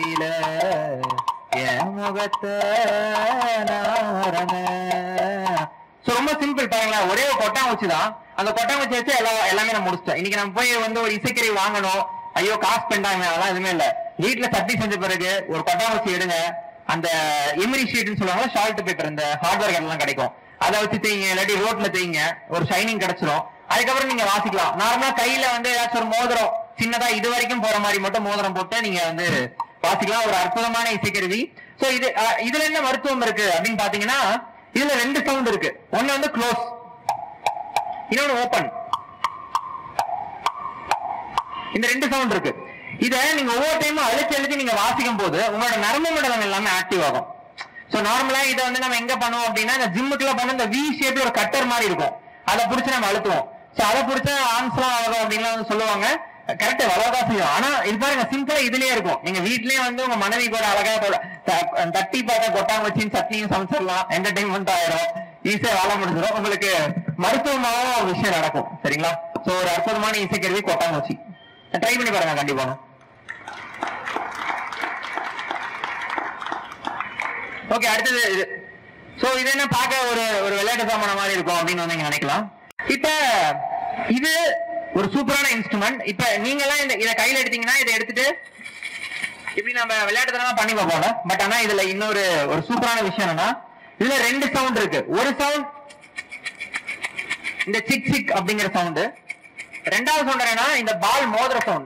Speaker 1: பார்வையில என் முகத்தை நாரண சோ ரொம்ப சிம்பிள் பாருங்களேன் ஒரே ஒரு கொட்டாங்குச்சி தான் அந்த கொட்டாங்குச்சி வச்சு எல்லா எல்லாமே நான் முடிச்சிட்டேன் இன்னைக்கு நம்ம போய் வந்து ஒரு இசைக்கறி வாங்கணும் ஐயோ காசு பெண்டாங்க அதெல்லாம் எதுவுமே இல்ல வீட்டுல சட்னி செஞ்ச பிறகு ஒரு கொட்டாங்குச்சி எடுங்க அந்த எமிரி ஷீட்னு சொல்லுவாங்க ஷால்ட் பேப்பர் இந்த ஹார்ட்வேர் எல்லாம் கிடைக்கும் அதை வச்சு தேய்ங்க இல்லாட்டி ரோட்ல தேய்ங்க ஒரு ஷைனிங் கிடைச்சிரும் அதுக்கப்புறம் நீங்க வாசிக்கலாம் நார்மலா கையில வந்து ஏதாச்சும் ஒரு மோதிரம் சின்னதா இது வரைக்கும் போற மாதிரி மட்டும் மோதிரம் போட்டு நீங்க வந்து வாசிக்கலாம் ஒரு அற்புதமான இசைக்கருவி சோ இது அஹ், இதுல என்ன மருத்துவம் இருக்கு அப்படின்னு பாத்தீங்கன்னா இதுல ரெண்டு சவுண்ட் இருக்கு ஒண்ணு வந்து க்ளோஸ் இன்னொன்னு ஓபன் இந்த ரெண்டு சவுண்ட் இருக்கு இத நீங்க ஒவ்வொரு டைமும் அழுத்தி அழுத்தி நீங்க வாசிக்கும் போது உங்களோட நரம்பு மண்டலம் எல்லாமே ஆக்டிவ் ஆகும் சோ நார்மலா இதை வந்து நம்ம எங்க பண்ணுவோம் அப்படின்னா இந்த ஜிம்முக்குள்ள பண்ண இந்த வி ஷேப்ல ஒரு கட்டர் மாதிரி இருக்கும் அதை பிடிச்சு நம்ம அழுத்துவோம் சோ அதை பிடிச்சா ஆன்சலாம் ஆகும் அப்படின்லாம் வந்து சொல்லுவாங்க கரெக்ட் அவ்வளவுதான் செய்யும் ஆனா இது பாருங்க சிம்பிளா இதுலயே இருக்கும் நீங்க வீட்லயே வந்து உங்க மனைவி கூட அழகா தொ- த- தட்டி பார்த்தா கொட்டாங்க வச்சு சட்னியும் சமைச்சிடலாம் என்டர்டைன்மெண்ட் ஆயிரும் ஈஸியா வேலை முடிஞ்சிடும் உங்களுக்கு மருத்துவமாவும் ஒரு விஷயம் நடக்கும் சரிங்களா சோ ஒரு அற்புதமான இசைக்கருவி கொட்டாங்குச்சி ட்ரை பண்ணி பாருங்க கண்டிப்பா ஓகே அடுத்தது இது சோ இது என்ன பார்க்க ஒரு ஒரு விளையாட்டு சாமான மாதிரி இருக்கும் அப்படின்னு வந்து நீங்க நினைக்கலாம் இப்ப இது ஒரு சூப்பரான இன்ஸ்ட்ருமெண்ட் இப்ப நீங்க எல்லாம் இந்த இதை கையில எடுத்தீங்கன்னா இதை எடுத்துட்டு இப்படி நம்ம விளையாட்டுத்தனமா பண்ணி பார்ப்போம்ல பட் ஆனா இதுல இன்னொரு ஒரு சூப்பரான விஷயம் என்னன்னா இதுல ரெண்டு சவுண்ட் இருக்கு ஒரு சவுண்ட் இந்த சிக் சிக் அப்படிங்கிற சவுண்ட் ரெண்டாவது சவுண்ட் என்னன்னா இந்த பால் மோதிர சவுண்ட்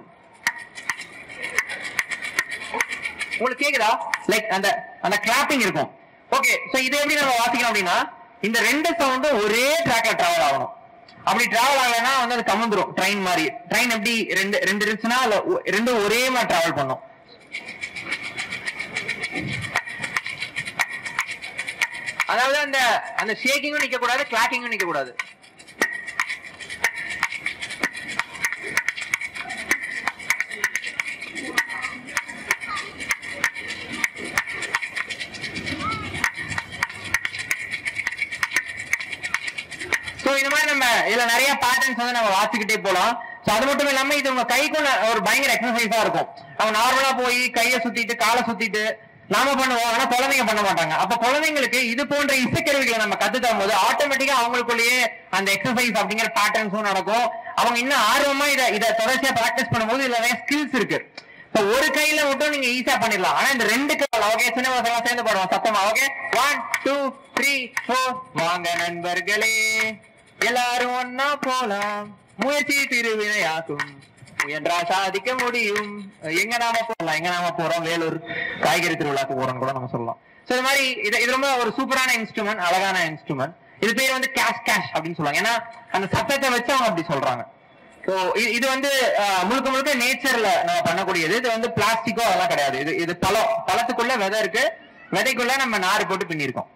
Speaker 1: உங்களுக்கு கேக்குதா லைக் அந்த அந்த கிளாப்பிங் இருக்கும் ஓகே சோ இது எப்படி நம்ம வாசிக்கணும் அப்படின்னா இந்த ரெண்டு சவுண்டும் ஒரே ட்ராக்ல டிராவல் ஆகணும் அப்படி டிராவல் ஆகலைன்னா வந்து அது கமந்துரும் ட்ரெயின் மாதிரி ட்ரெயின் எப்படி ரெண்டு ரெண்டு இருந்துச்சுன்னா அதுல ஒ- ரெண்டும் ஒரே மாதிரி டிராவல் பண்ணும் அதாவது அந்த அந்த ஷேக்கிங்கும் நிக்க கூடாது கிளாக்கிங்கும் நிக்க கூடாது சோ இந்த மாதிரி நம்ம இதுல நிறைய பேட்டர்ன்ஸ் வந்து நம்ம வாசிக்கிட்டே போலாம் சோ அது மட்டும் இல்லாம இது உங்க கைக்கும் ந- ஒரு பயங்கர எக்ஸசைஸா இருக்கும் அவங்க நார்மலா போய் கையை சுத்திட்டு காலை சுத்திட்டு நாம பண்ணுவோம் ஆனா குழந்தைங்க பண்ண மாட்டாங்க அப்ப குழந்தைங்களுக்கு இது போன்ற இசைக்கருவிகளை நம்ம கத்து தரும் போது ஆட்டோமேட்டிக்கா அவங்களுக்குள்ளேயே அந்த எக்ஸசைஸ் அப்படிங்கிற பேட்டர்ன்ஸும் நடக்கும் அவங்க இன்னும் ஆர்வமா இதை இதை தொடர்ச்சியா பிராக்டிஸ் பண்ணும்போது இதுல நிறைய ஸ்கில்ஸ் இருக்கு இப்ப ஒரு கையில மட்டும் நீங்க ஈஸியா பண்ணிடலாம் ஆனா இந்த ரெண்டு கையில ஓகே சின்ன பசங்க சேர்ந்து பாடுவோம் சத்தமா okay one two three four வாங்க நண்பர்களே எல்லாரும் ஒன்னா போலாம் முயற்சி திருவினையாக்கும் முயன்றா சாதிக்க முடியும் எங்க நாம போகலாம் எங்க நாம போறோம் வேலூர் காய்கறி திருவிழாக்கு போறோம் கூட நம்ம சொல்லலாம் சோ இது மாதிரி இது இது ரொம்ப ஒரு சூப்பரான இன்ஸ்ட்ருமெண்ட் அழகான இன்ஸ்ட்ருமெண்ட் இது பேர் வந்து கேஷ் கேஷ் அப்படின்னு சொல்லுவாங்க ஏன்னா அந்த சத்தத்தை வச்சு அவங்க அப்படி சொல்றாங்க ஸோ இது வந்து அஹ், முழுக்க முழுக்க நேச்சர்ல நம்ம பண்ணக்கூடியது இது வந்து பிளாஸ்டிக்கோ அதெல்லாம் கிடையாது இது இது பழம் பழத்துக்குள்ள விதை இருக்கு விதைக்குள்ள நம்ம நார் போட்டு பின்னிருக்கோம்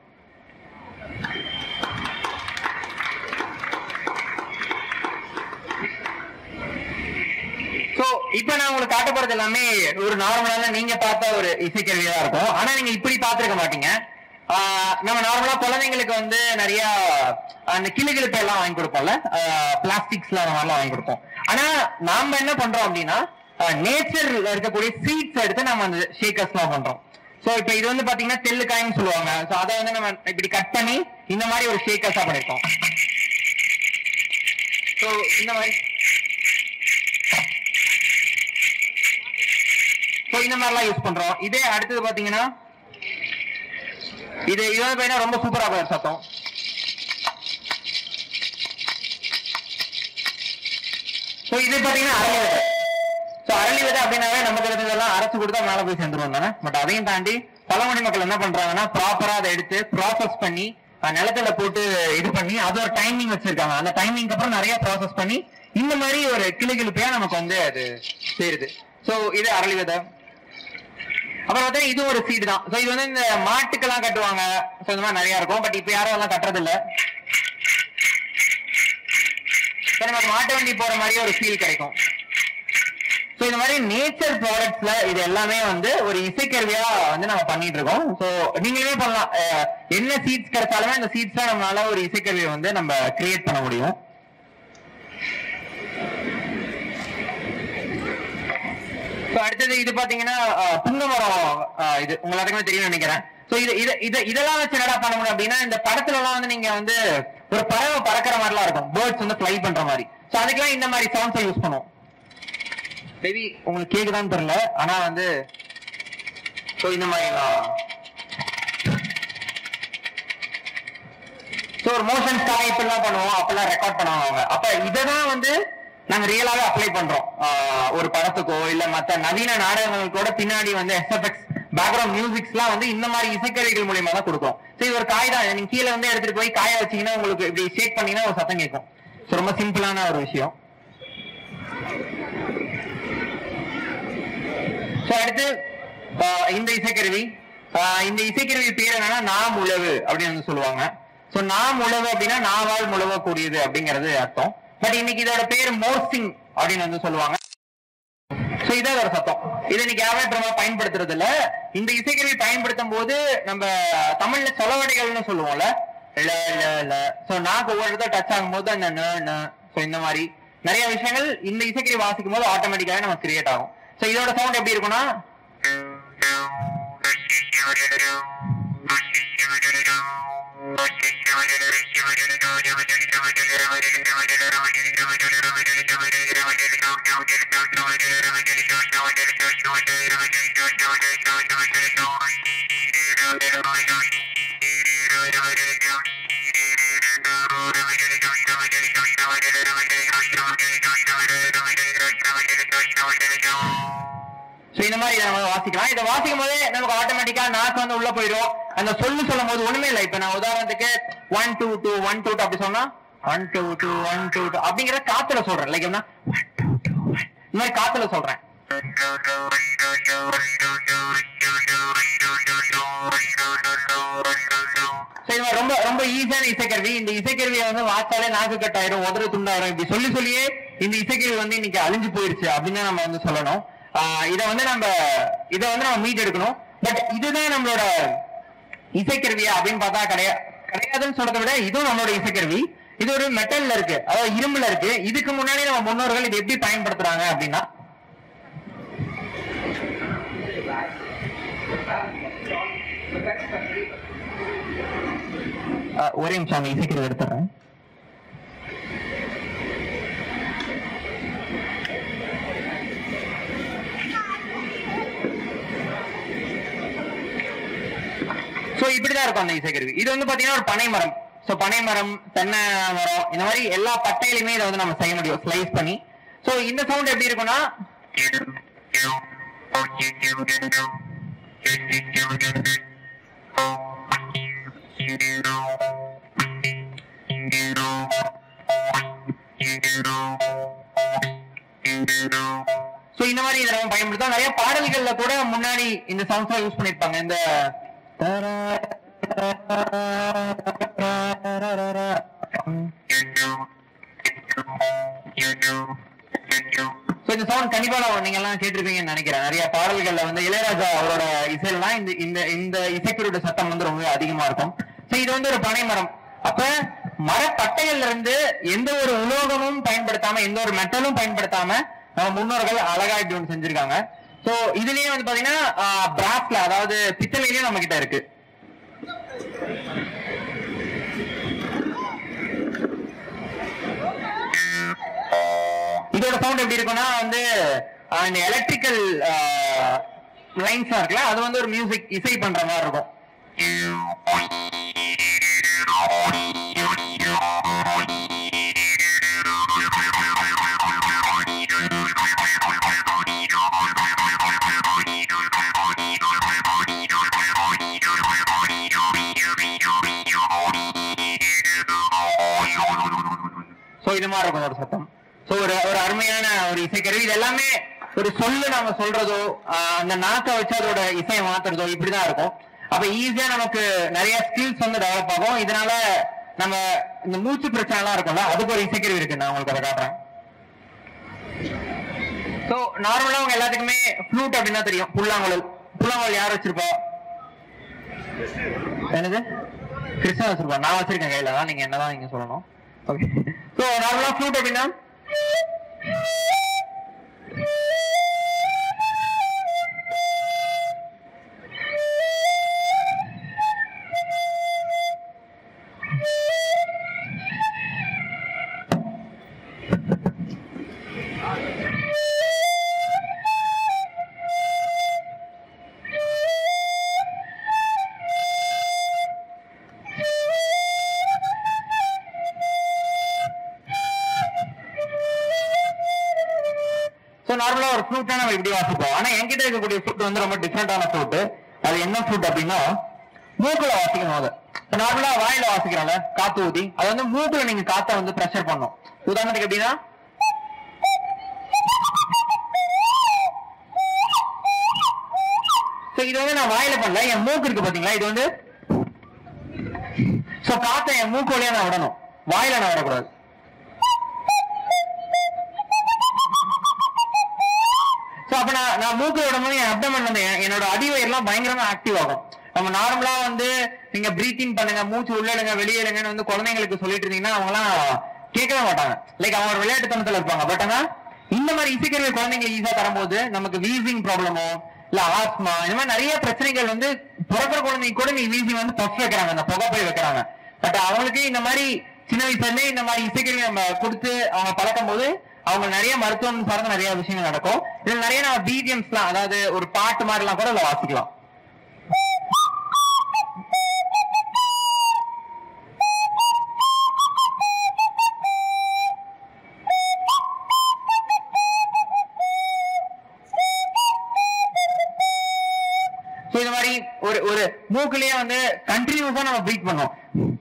Speaker 1: சோ இப்ப நான் உங்களுக்கு காட்ட போறது எல்லாமே ஒரு நார்மலான நீங்க பார்த்த ஒரு இசைக்கருவியா தான் இருக்கும் ஆனா நீங்க இப்படி பார்த்திருக்க மாட்டீங்க ஆஹ் நம்ம நார்மலா குழந்தைங்களுக்கு வந்து நிறைய அந்த கிளுகிழுப்பு எல்லாம் வாங்கி கொடுப்போம்ல பிளாஸ்டிக்ஸ்ல அந்த மாதிரிலாம் வாங்கி கொடுப்போம் ஆனா நாம என்ன பண்றோம் அப்படின்னா நேச்சர்ல இருக்கக்கூடிய சீட்ஸ் எடுத்து நம்ம அந்த ஷேக்கர்ஸ் எல்லாம் பண்றோம் சோ இப்ப இது வந்து பாத்தீங்கன்னா தெல்லுக்காய்னு சொல்லுவாங்க சோ அதை வந்து நம்ம இப்படி கட் பண்ணி இந்த மாதிரி ஒரு ஷேக்கர்ஸா பண்ணிருக்கோம் சோ இந்த மாதிரி சோ இந்த மாதிரிலாம் யூஸ் பண்றோம் இதே அடுத்தது பாத்தீங்கன்னா இது இது வந்து பாத்தீங்கன்னா ரொம்ப சூப்பரா போயிரு சத்தம் சோ இது பாத்தீங்கன்னா அரளி விதை சோ அரளி விதை அப்படின்னாவே நமக்கு இருந்ததெல்லாம் அரைச்சு கொடுத்தா மேல போய் சேர்ந்துருவோம் தானே பட் அதையும் தாண்டி பழமொழி மக்கள் என்ன பண்றாங்கன்னா ப்ராப்பரா அதை எடுத்து ப்ராசஸ் பண்ணி அஹ், நிலத்துல போட்டு இது பண்ணி அது ஒரு டைமிங் வச்சிருக்காங்க அந்த டைமிங்க்கு அப்புறம் நிறைய ப்ராசஸ் பண்ணி இந்த மாதிரி ஒரு கிளுகிழுப்பையா நமக்கு வந்து அது சேருது சோ இது அரளி விதை அப்புறம் பார்த்தா இது ஒரு சீடு தான் சோ இது வந்து இந்த மாட்டுக்கெல்லாம் கட்டுவாங்க சோ இந்த மாதிரி நிறைய இருக்கும் பட் இப்ப யாரும் அதெல்லாம் கட்டுறது இல்ல So, நமக்கு மாட்டு வண்டி போற மாதிரியே ஒரு ஃபீல் கிடைக்கும் சோ இந்த மாதிரி நேச்சர் ப்ராடக்ட்ஸ்ல இது எல்லாமே வந்து ஒரு இசைக்கருவியா வந்து நம்ம பண்ணிட்டு இருக்கோம் சோ நீங்களே பண்ணலாம் அஹ், என்ன சீட்ஸ் கிடைச்சாலுமே அந்த சீட்ஸ்ல நம்மளால ஒரு இசைக்கருவியை வந்து நம்ம கிரியேட் பண்ண முடியும் So, அடுத்தது இது பாத்தீங்கன்னா அஹ், புங்க மரம் அஹ், இது உங்க எல்லாத்துக்குமே தெரியும்னு நினைக்கிறேன் சோ இது இது இது இதெல்லாம் வச்சு என்னடா பண்ண முடியும் அப்படின்னா இந்த படத்துல எல்லாம் வந்து நீங்க வந்து ஒரு பறவை பறக்கிற மாதிரிலாம் இருக்கும் பேர்ட்ஸ் வந்து ஃப்ளை பண்ற மாதிரி சோ அதுக்கெல்லாம் இந்த மாதிரி சவுண்ட்ஸை யூஸ் பண்ணுவோம் மேபி உங்களுக்கு கேக்குதான்னு தெரியல ஆனா வந்து சோ இந்த மாதிரி சோ ஒரு மோஷன்ஸ்க்காக இப்படிலாம் பண்ணுவோம் அப்பெல்லாம் ரெக்கார்ட் பண்ணுவாங்க அப்ப இததான் வந்து நாங்க ரியலாவே அப்ளை பண்றோம் ஆஹ் ஒரு படத்துக்கோ இல்ல மத்த நவீன நாடகங்கள் கூட பின்னாடி வந்து எஸ்எஃப்எக்ஸ் பேக்ரவுண்ட் மியூசிக்ஸ்லாம் வந்து இந்த மாதிரி இசைக்கருவிகள் மூலியமா தான் கொடுக்கும் சரி ஒரு காய் தான் நீங்க கீழே வந்து எடுத்துட்டு போய் காய வச்சீங்கன்னா உங்களுக்கு இப்படி ஷேக் பண்ணீங்கன்னா ஒரு சத்தம் கேட்கும் So, ரொம்ப சிம்பிளான ஒரு விஷயம் சோ அடுத்து ஆஹ் இந்த இசைக்கருவி ஆஹ் இந்த இசைக்கருவி பேர் என்னன்னா நாம் உழவு அப்படின்னு வந்து சொல்லுவாங்க சோ நாம் உழவு அப்படின்னா நாவால் முழவக்கூடியது அப்படிங்கிறது அர்த்தம் பட் இன்னைக்கு இதோட பேர் மோர்சிங் அப்படின்னு வந்து சொல்லுவாங்க சோ இதான் ஒரு சத்தம் இதை இன்னைக்கு யாருமே பெருமா பயன்படுத்துறது இல்ல இந்த இசைக்கருவி பயன்படுத்தும் போது நம்ம தமிழ்ல சொலவடைகள்னு சொல்லுவோம்ல ல ல ல சோ நாக்கு ஒவ்வொரு இடத்துல டச் ஆகும்போது அந்த ந ந சோ இந்த மாதிரி நிறைய விஷயங்கள் இந்த இசைக்கருவி வாசிக்கும் போது ஆட்டோமேட்டிக்காவே நமக்கு கிரியேட் ஆகும் சோ இதோட சவுண்ட் எப்படி இருக்கும்னா சோ இந்த மாதிரி நம்ம வாசிக்கலாம் இதை வாசிக்கும் போதே நமக்கு ஆட்டோமேட்டிக்கா நாக்கு வந்து உள்ள போயிடும் அந்த சொல்லு சொல்லும் போது ஒண்ணுமே இல்லை இப்ப நான் உதாரணத்துக்கு one two two one two அப்படி சொன்னா one two two one two two அப்படிங்கிற காத்துல சொல்றேன் லைக் என்ன இந்த மாதிரி காத்துல சொல்றேன் So, இது மாதிரி ரொம்ப ரொம்ப ஈஸியான இசைக்கருவி இந்த இசைக்கருவியை வந்து வாச்சாலே நாக்கு கட்டாயிரும் உதறு துண்டாயிரும் இப்படி சொல்லி சொல்லியே இந்த இசைக்கருவி வந்து இன்னைக்கு அழிஞ்சு போயிருச்சு அப்படின்னு நம்ம வந்து சொல்லணும் ஆஹ் இதை வந்து நம்ம இதை வந்து நம்ம மீட் எடுக்கணும் பட் இதுதான் நம்மளோட இசைக்கருவியா அப்படின்னு பார்த்தா கிடையாது கிடையாதுன்னு சொல்றதை விட இதுவும் நம்மளோட இசைக்கருவி இது ஒரு மெட்டல்ல இருக்கு அதாவது இரும்புல இருக்கு இதுக்கு முன்னாடி நம்ம முன்னோர்கள் இதை எப்படி பயன்படுத்துறாங்க அப்படின்னா அஹ் ஒரே நிமிஷம் அந்த இசைக்கருவி எடுத்துறேன் சோ இப்படிதான் இருக்கும் அந்த இசைக்கருவி இது வந்து பாத்தீங்கன்னா ஒரு பனை மரம் சோ பனை மரம் தென்னை மரம் இந்த மாதிரி எல்லா பட்டையிலுமே இதை வந்து நம்ம செய்ய முடியும் ஸ்லைஸ் பண்ணி சோ இந்த சவுண்ட் எப்படி இருக்கும்னா சோ இந்த மாதிரி இதை நம்ம பயன்படுத்தோம் நிறைய பாடல்கள்ல கூட முன்னாடி இந்த சவுண்ட்ஸ் யூஸ் பண்ணிருப்பாங்க இந்த So, இந்த சவுண்ட் கண்டிப்பா நான் நீங்க எல்லாம் கேட்டிருப்பீங்கன்னு நினைக்கிறேன் நிறைய பாடல்கள்ல வந்து இளையராஜா அவரோட இசையெல்லாம் இந்த இந்த இந்த இசைக்குருட சத்தம் வந்து ரொம்ப அதிகமா இருக்கும் சோ இது வந்து ஒரு பனை மரம் அப்ப மரப்பட்டைகள்ல இருந்து எந்த ஒரு உலோகமும் பயன்படுத்தாம எந்த ஒரு மெட்டலும் பயன்படுத்தாம நம்ம முன்னோர்கள் அழகா இப்படி ஒன்று செஞ்சிருக்காங்க சோ இதுலயே வந்து பாத்தீங்கன்னா பிராஸ்ல அதாவது பித்தளையிலயும் நம்ம கிட்ட இருக்கு இதோட சவுண்ட் எப்படி இருக்கும்னா வந்து ஆஹ், இந்த எலக்ட்ரிக்கல் லைன்ஸ் இருக்குல்ல அது வந்து ஒரு மியூசிக் இசை பண்ற மாதிரி இருக்கும் சோ இது மாதிரி இருக்கும் ஒரு சத்தம் சோ ஒரு ஒரு அருமையான ஒரு இசைக்கருவி இது எல்லாமே ஒரு சொல்லு நாம சொல்றதோ ஆஹ் அந்த நாக்கை வச்சு அதோட இசையை மாத்துறதோ இப்படிதான் இருக்கும் அப்ப ஈஸியா நமக்கு நிறைய ஸ்கில்ஸ் வந்து டெவலப் ஆகும் இதனால நம்ம இந்த மூச்சு பிரச்சனை எல்லாம் இருக்கும்ல அதுக்கு ஒரு இசைக்கருவி இருக்கு நான் உங்களுக்கு அதை காட்டுறேன் சோ நார்மலா உங்க எல்லாத்துக்குமே ஃப்ளூட் அப்படின்னா தெரியும் புல்லாங்குழல் புல்லாங்குழல் யார் வச்சிருப்பா என்னது கிருஷ்ணா வச்சிருப்பா நான் வச்சிருக்கேன் கையில தான் நீங்க என்னதான் நீங்க சொல்லணும் ஓகே சோ நார்மலா ஃப்ளூட் அப்படின்னா சோ நார்மலா ஒரு ஃப்ளூட் நம்ம இப்படி வாசிப்போம் ஆனா என்கிட்ட இருக்கக்கூடிய ஃப்ளூட் வந்து ரொம்ப டிஃப்ரெண்டான ஃப்ளூட் அது என்ன ஃப்ளூட் அப்படின்னா மூக்குல வாசிக்கணும் அது நார்மலா வாயில வாசிக்கிறோம்ல காத்து ஊதி அது வந்து மூக்குல நீங்க காத்த வந்து ப்ரெஷர் பண்ணும் உதாரணத்துக்கு எப்படின்னா சோ இது வந்து நான் வாயில பண்ணல என் மூக்கு இருக்கு பாத்தீங்களா இது வந்து சோ காத்த என் மூக்கு வழியா நான் விடணும் வாயில நான் விடக்கூடாது சோ அப்ப நான் நான் மூக்கு விடும்போது என் அப்டமன் வந்து என்- என்னோட அடிவயிறுலாம் பயங்கரமா ஆக்டிவ் ஆகும் நம்ம நார்மலா வந்து நீங்க பிரீத்திங் பண்ணுங்க மூச்சு உள்ள எடுங்க வெளியே எடுங்கன்னு வந்து குழந்தைங்களுக்கு சொல்லிட்டு இருந்தீங்கன்னா அவங்கலாம் கேட்கவே மாட்டாங்க லைக் அவங்க ஒரு விளையாட்டுத்தனத்துல இருப்பாங்க பட் ஆனா இந்த மாதிரி இசைக்கருவி குழந்தைங்களுக்கு ஈஸியா தரும்போது நமக்கு வீசிங் ப்ராப்ளமோ இல்ல ஆஸ்மா இந்த மாதிரி நிறைய பிரச்சனைகள் வந்து பிறக்கிற குழந்தைக்கு கூட நீ வீசிங் வந்து பஃப் வைக்கிறாங்க அந்த புகை போய் வைக்கிறாங்க பட் அவங்களுக்கு இந்த மாதிரி சின்ன வயசுல இருந்தே இந்த மாதிரி இசைக்கருவி நம்ம கொடுத்து அவங்க பழக்கும் போது அவங்க நிறைய மருத்துவம் சார்ந்த நிறைய விஷயங்கள் நடக்கும் இதுல நிறைய நம்ம பிஜிஎம்ஸ்லாம் அதாவது ஒரு பாட்டு மாதிரிலாம் கூட இதுல வாசிக்கலாம் So, இந்த மாதிரி ஒரு ஒரு மூக்குலயே வந்து கண்டினியூஸா நம்ம ப்ரீத் பண்ணோம்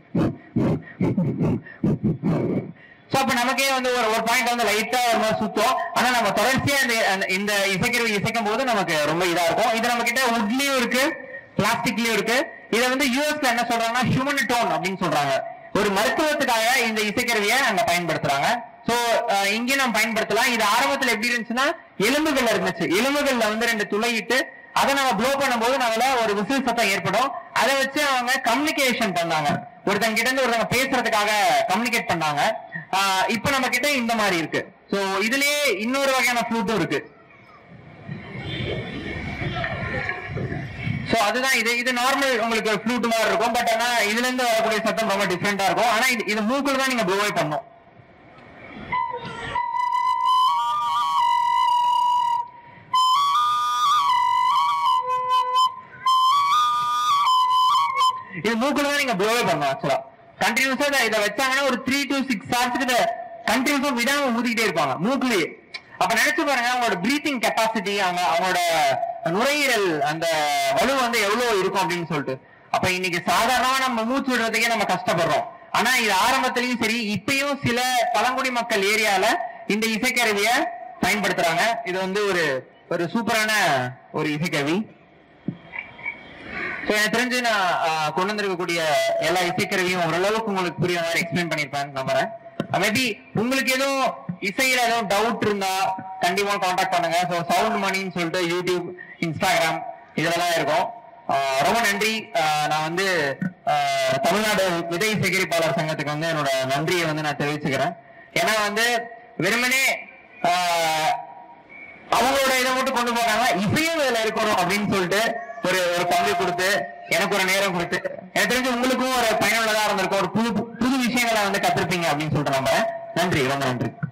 Speaker 1: சோ அப்ப நமக்கே வந்து ஒரு ஒரு பாயிண்ட் வந்து லைட்டா ஒரு மாதிரி சுத்தம் ஆனா நம்ம தொடர்ச்சியா இந்த அந்த- இந்த இசைக்கருவி இசைக்கும் போது நமக்கு ரொம்ப இதா இருக்கும் இது நம்ம கிட்ட வுட்லயும் இருக்கு பிளாஸ்டிக்லயும் இருக்கு இத வந்து யூஎஸ்ல என்ன சொல்றாங்கன்னா ஹியூமன் டோன் அப்படின்னு சொல்றாங்க ஒரு மருத்துவத்துக்காக இந்த இசைக்கருவியை அங்க பயன்படுத்துறாங்க சோ இங்கே நம்ம பயன்படுத்தலாம் இது ஆரம்பத்துல எப்படி இருந்துச்சுன்னா எலும்புகள்ல இருந்துச்சு எலும்புகள்ல வந்து ரெண்டு துளையிட்டு அதை நம்ம ப்ளோ பண்ணும்போது நம்மள ஒரு விசில் சத்தம் ஏற்படும் அதை வச்சு அவங்க கம்யூனிகேஷன் பண்ணாங்க ஒருத்தங்க கிட்ட இருந்து ஒருத்தங்க பேசுறதுக்காக கம்யூனிகேட் பண்ணாங்க ஆஹ் இப்ப நம்ம கிட்ட இந்த மாதிரி இருக்கு சோ இதுலயே இன்னொரு வகையான ஃப்ளூட்டும் இருக்கு சோ அதுதான் இது இது நார்மல் உங்களுக்கு ஃப்ளூட் மாதிரி இருக்கும் பட் ஆனா இதுல இருந்து வரக்கூடிய சத்தம் ரொம்ப டிஃப்ரெண்டா இருக்கும் ஆனா இது இது மூக்குல தான் நீங்க ப்ளோவே பண்ணும் இது மூக்குல தான் நீங்க ப்ளோவே பண்ணணும் ஆக்சுவலா கண்டினியூஸா இதை வச்சாங்கன்னா ஒரு த்ரீ டு சிக்ஸ் ஹவர்ஸ்க்கு இதை கண்டினியூஸா விடாம ஊதிக்கிட்டே இருப்பாங்க மூக்குலயே அப்ப நினைச்சு பாருங்க அவங்களோட பிரீத்திங் கெப்பாசிட்டி அவங்க அவங்களோட நுரையீரல் அந்த வலு வந்து எவ்வளவு இருக்கும் அப்படின்னு சொல்லிட்டு அப்ப இன்னைக்கு சாதாரணமா நம்ம மூச்சு விடுறதுக்கே நம்ம கஷ்டப்படுறோம் ஆனா இது ஆரம்பத்திலயும் சரி இப்பயும் சில பழங்குடி மக்கள் ஏரியால இந்த இசைக்கருவிய பயன்படுத்துறாங்க இது வந்து ஒரு ஒரு சூப்பரான ஒரு இசைக்கருவி So, எனக்கு தெரிஞ்சு நான் ஆஹ், கொண்டு வந்திருக்கக்கூடிய எல்லா இசைக்கருவியும் ஓரளவுக்கு உங்களுக்கு புரியுற மாதிரி எக்ஸ்பிளைன் பண்ணிருப்பேன் நம்புறேன் மேபி உங்களுக்கு எதுவும் இசையில எதுவும் டவுட் இருந்தா கண்டிப்பா காண்டாக்ட் பண்ணுங்க ஸோ சவுண்ட் மணின்னு சொல்லிட்டு யூடியூப் இன்ஸ்டாகிராம் இதெல்லாம் இருக்கும் ஆஹ், ரொம்ப நன்றி ஆஹ், நான் வந்து ஆஹ், தமிழ்நாடு விதை சேகரிப்பாளர் சங்கத்துக்கு வந்து என்னோட நன்றியை வந்து நான் தெரிவிச்சுக்கிறேன் ஏன்னா வந்து வெறுமனே ஆஹ், அவங்களோட இதை மட்டும் கொண்டு போறாங்க இசையும் இதுல இருக்கணும் அப்படின்னு சொல்லிட்டு ஒரு ஒரு பங்கு கொடுத்து எனக்கு ஒரு நேரம் கொடுத்து எனக்கு தெரிஞ்சு உங்களுக்கும் ஒரு பயனுள்ளதா இருந்திருக்கும் ஒரு புது புது விஷயங்களை வந்து கத்திருப்பீங்க அப்படின்னு சொல்லிட்டு நம்புறேன் நன்றி ரொம்ப நன்றி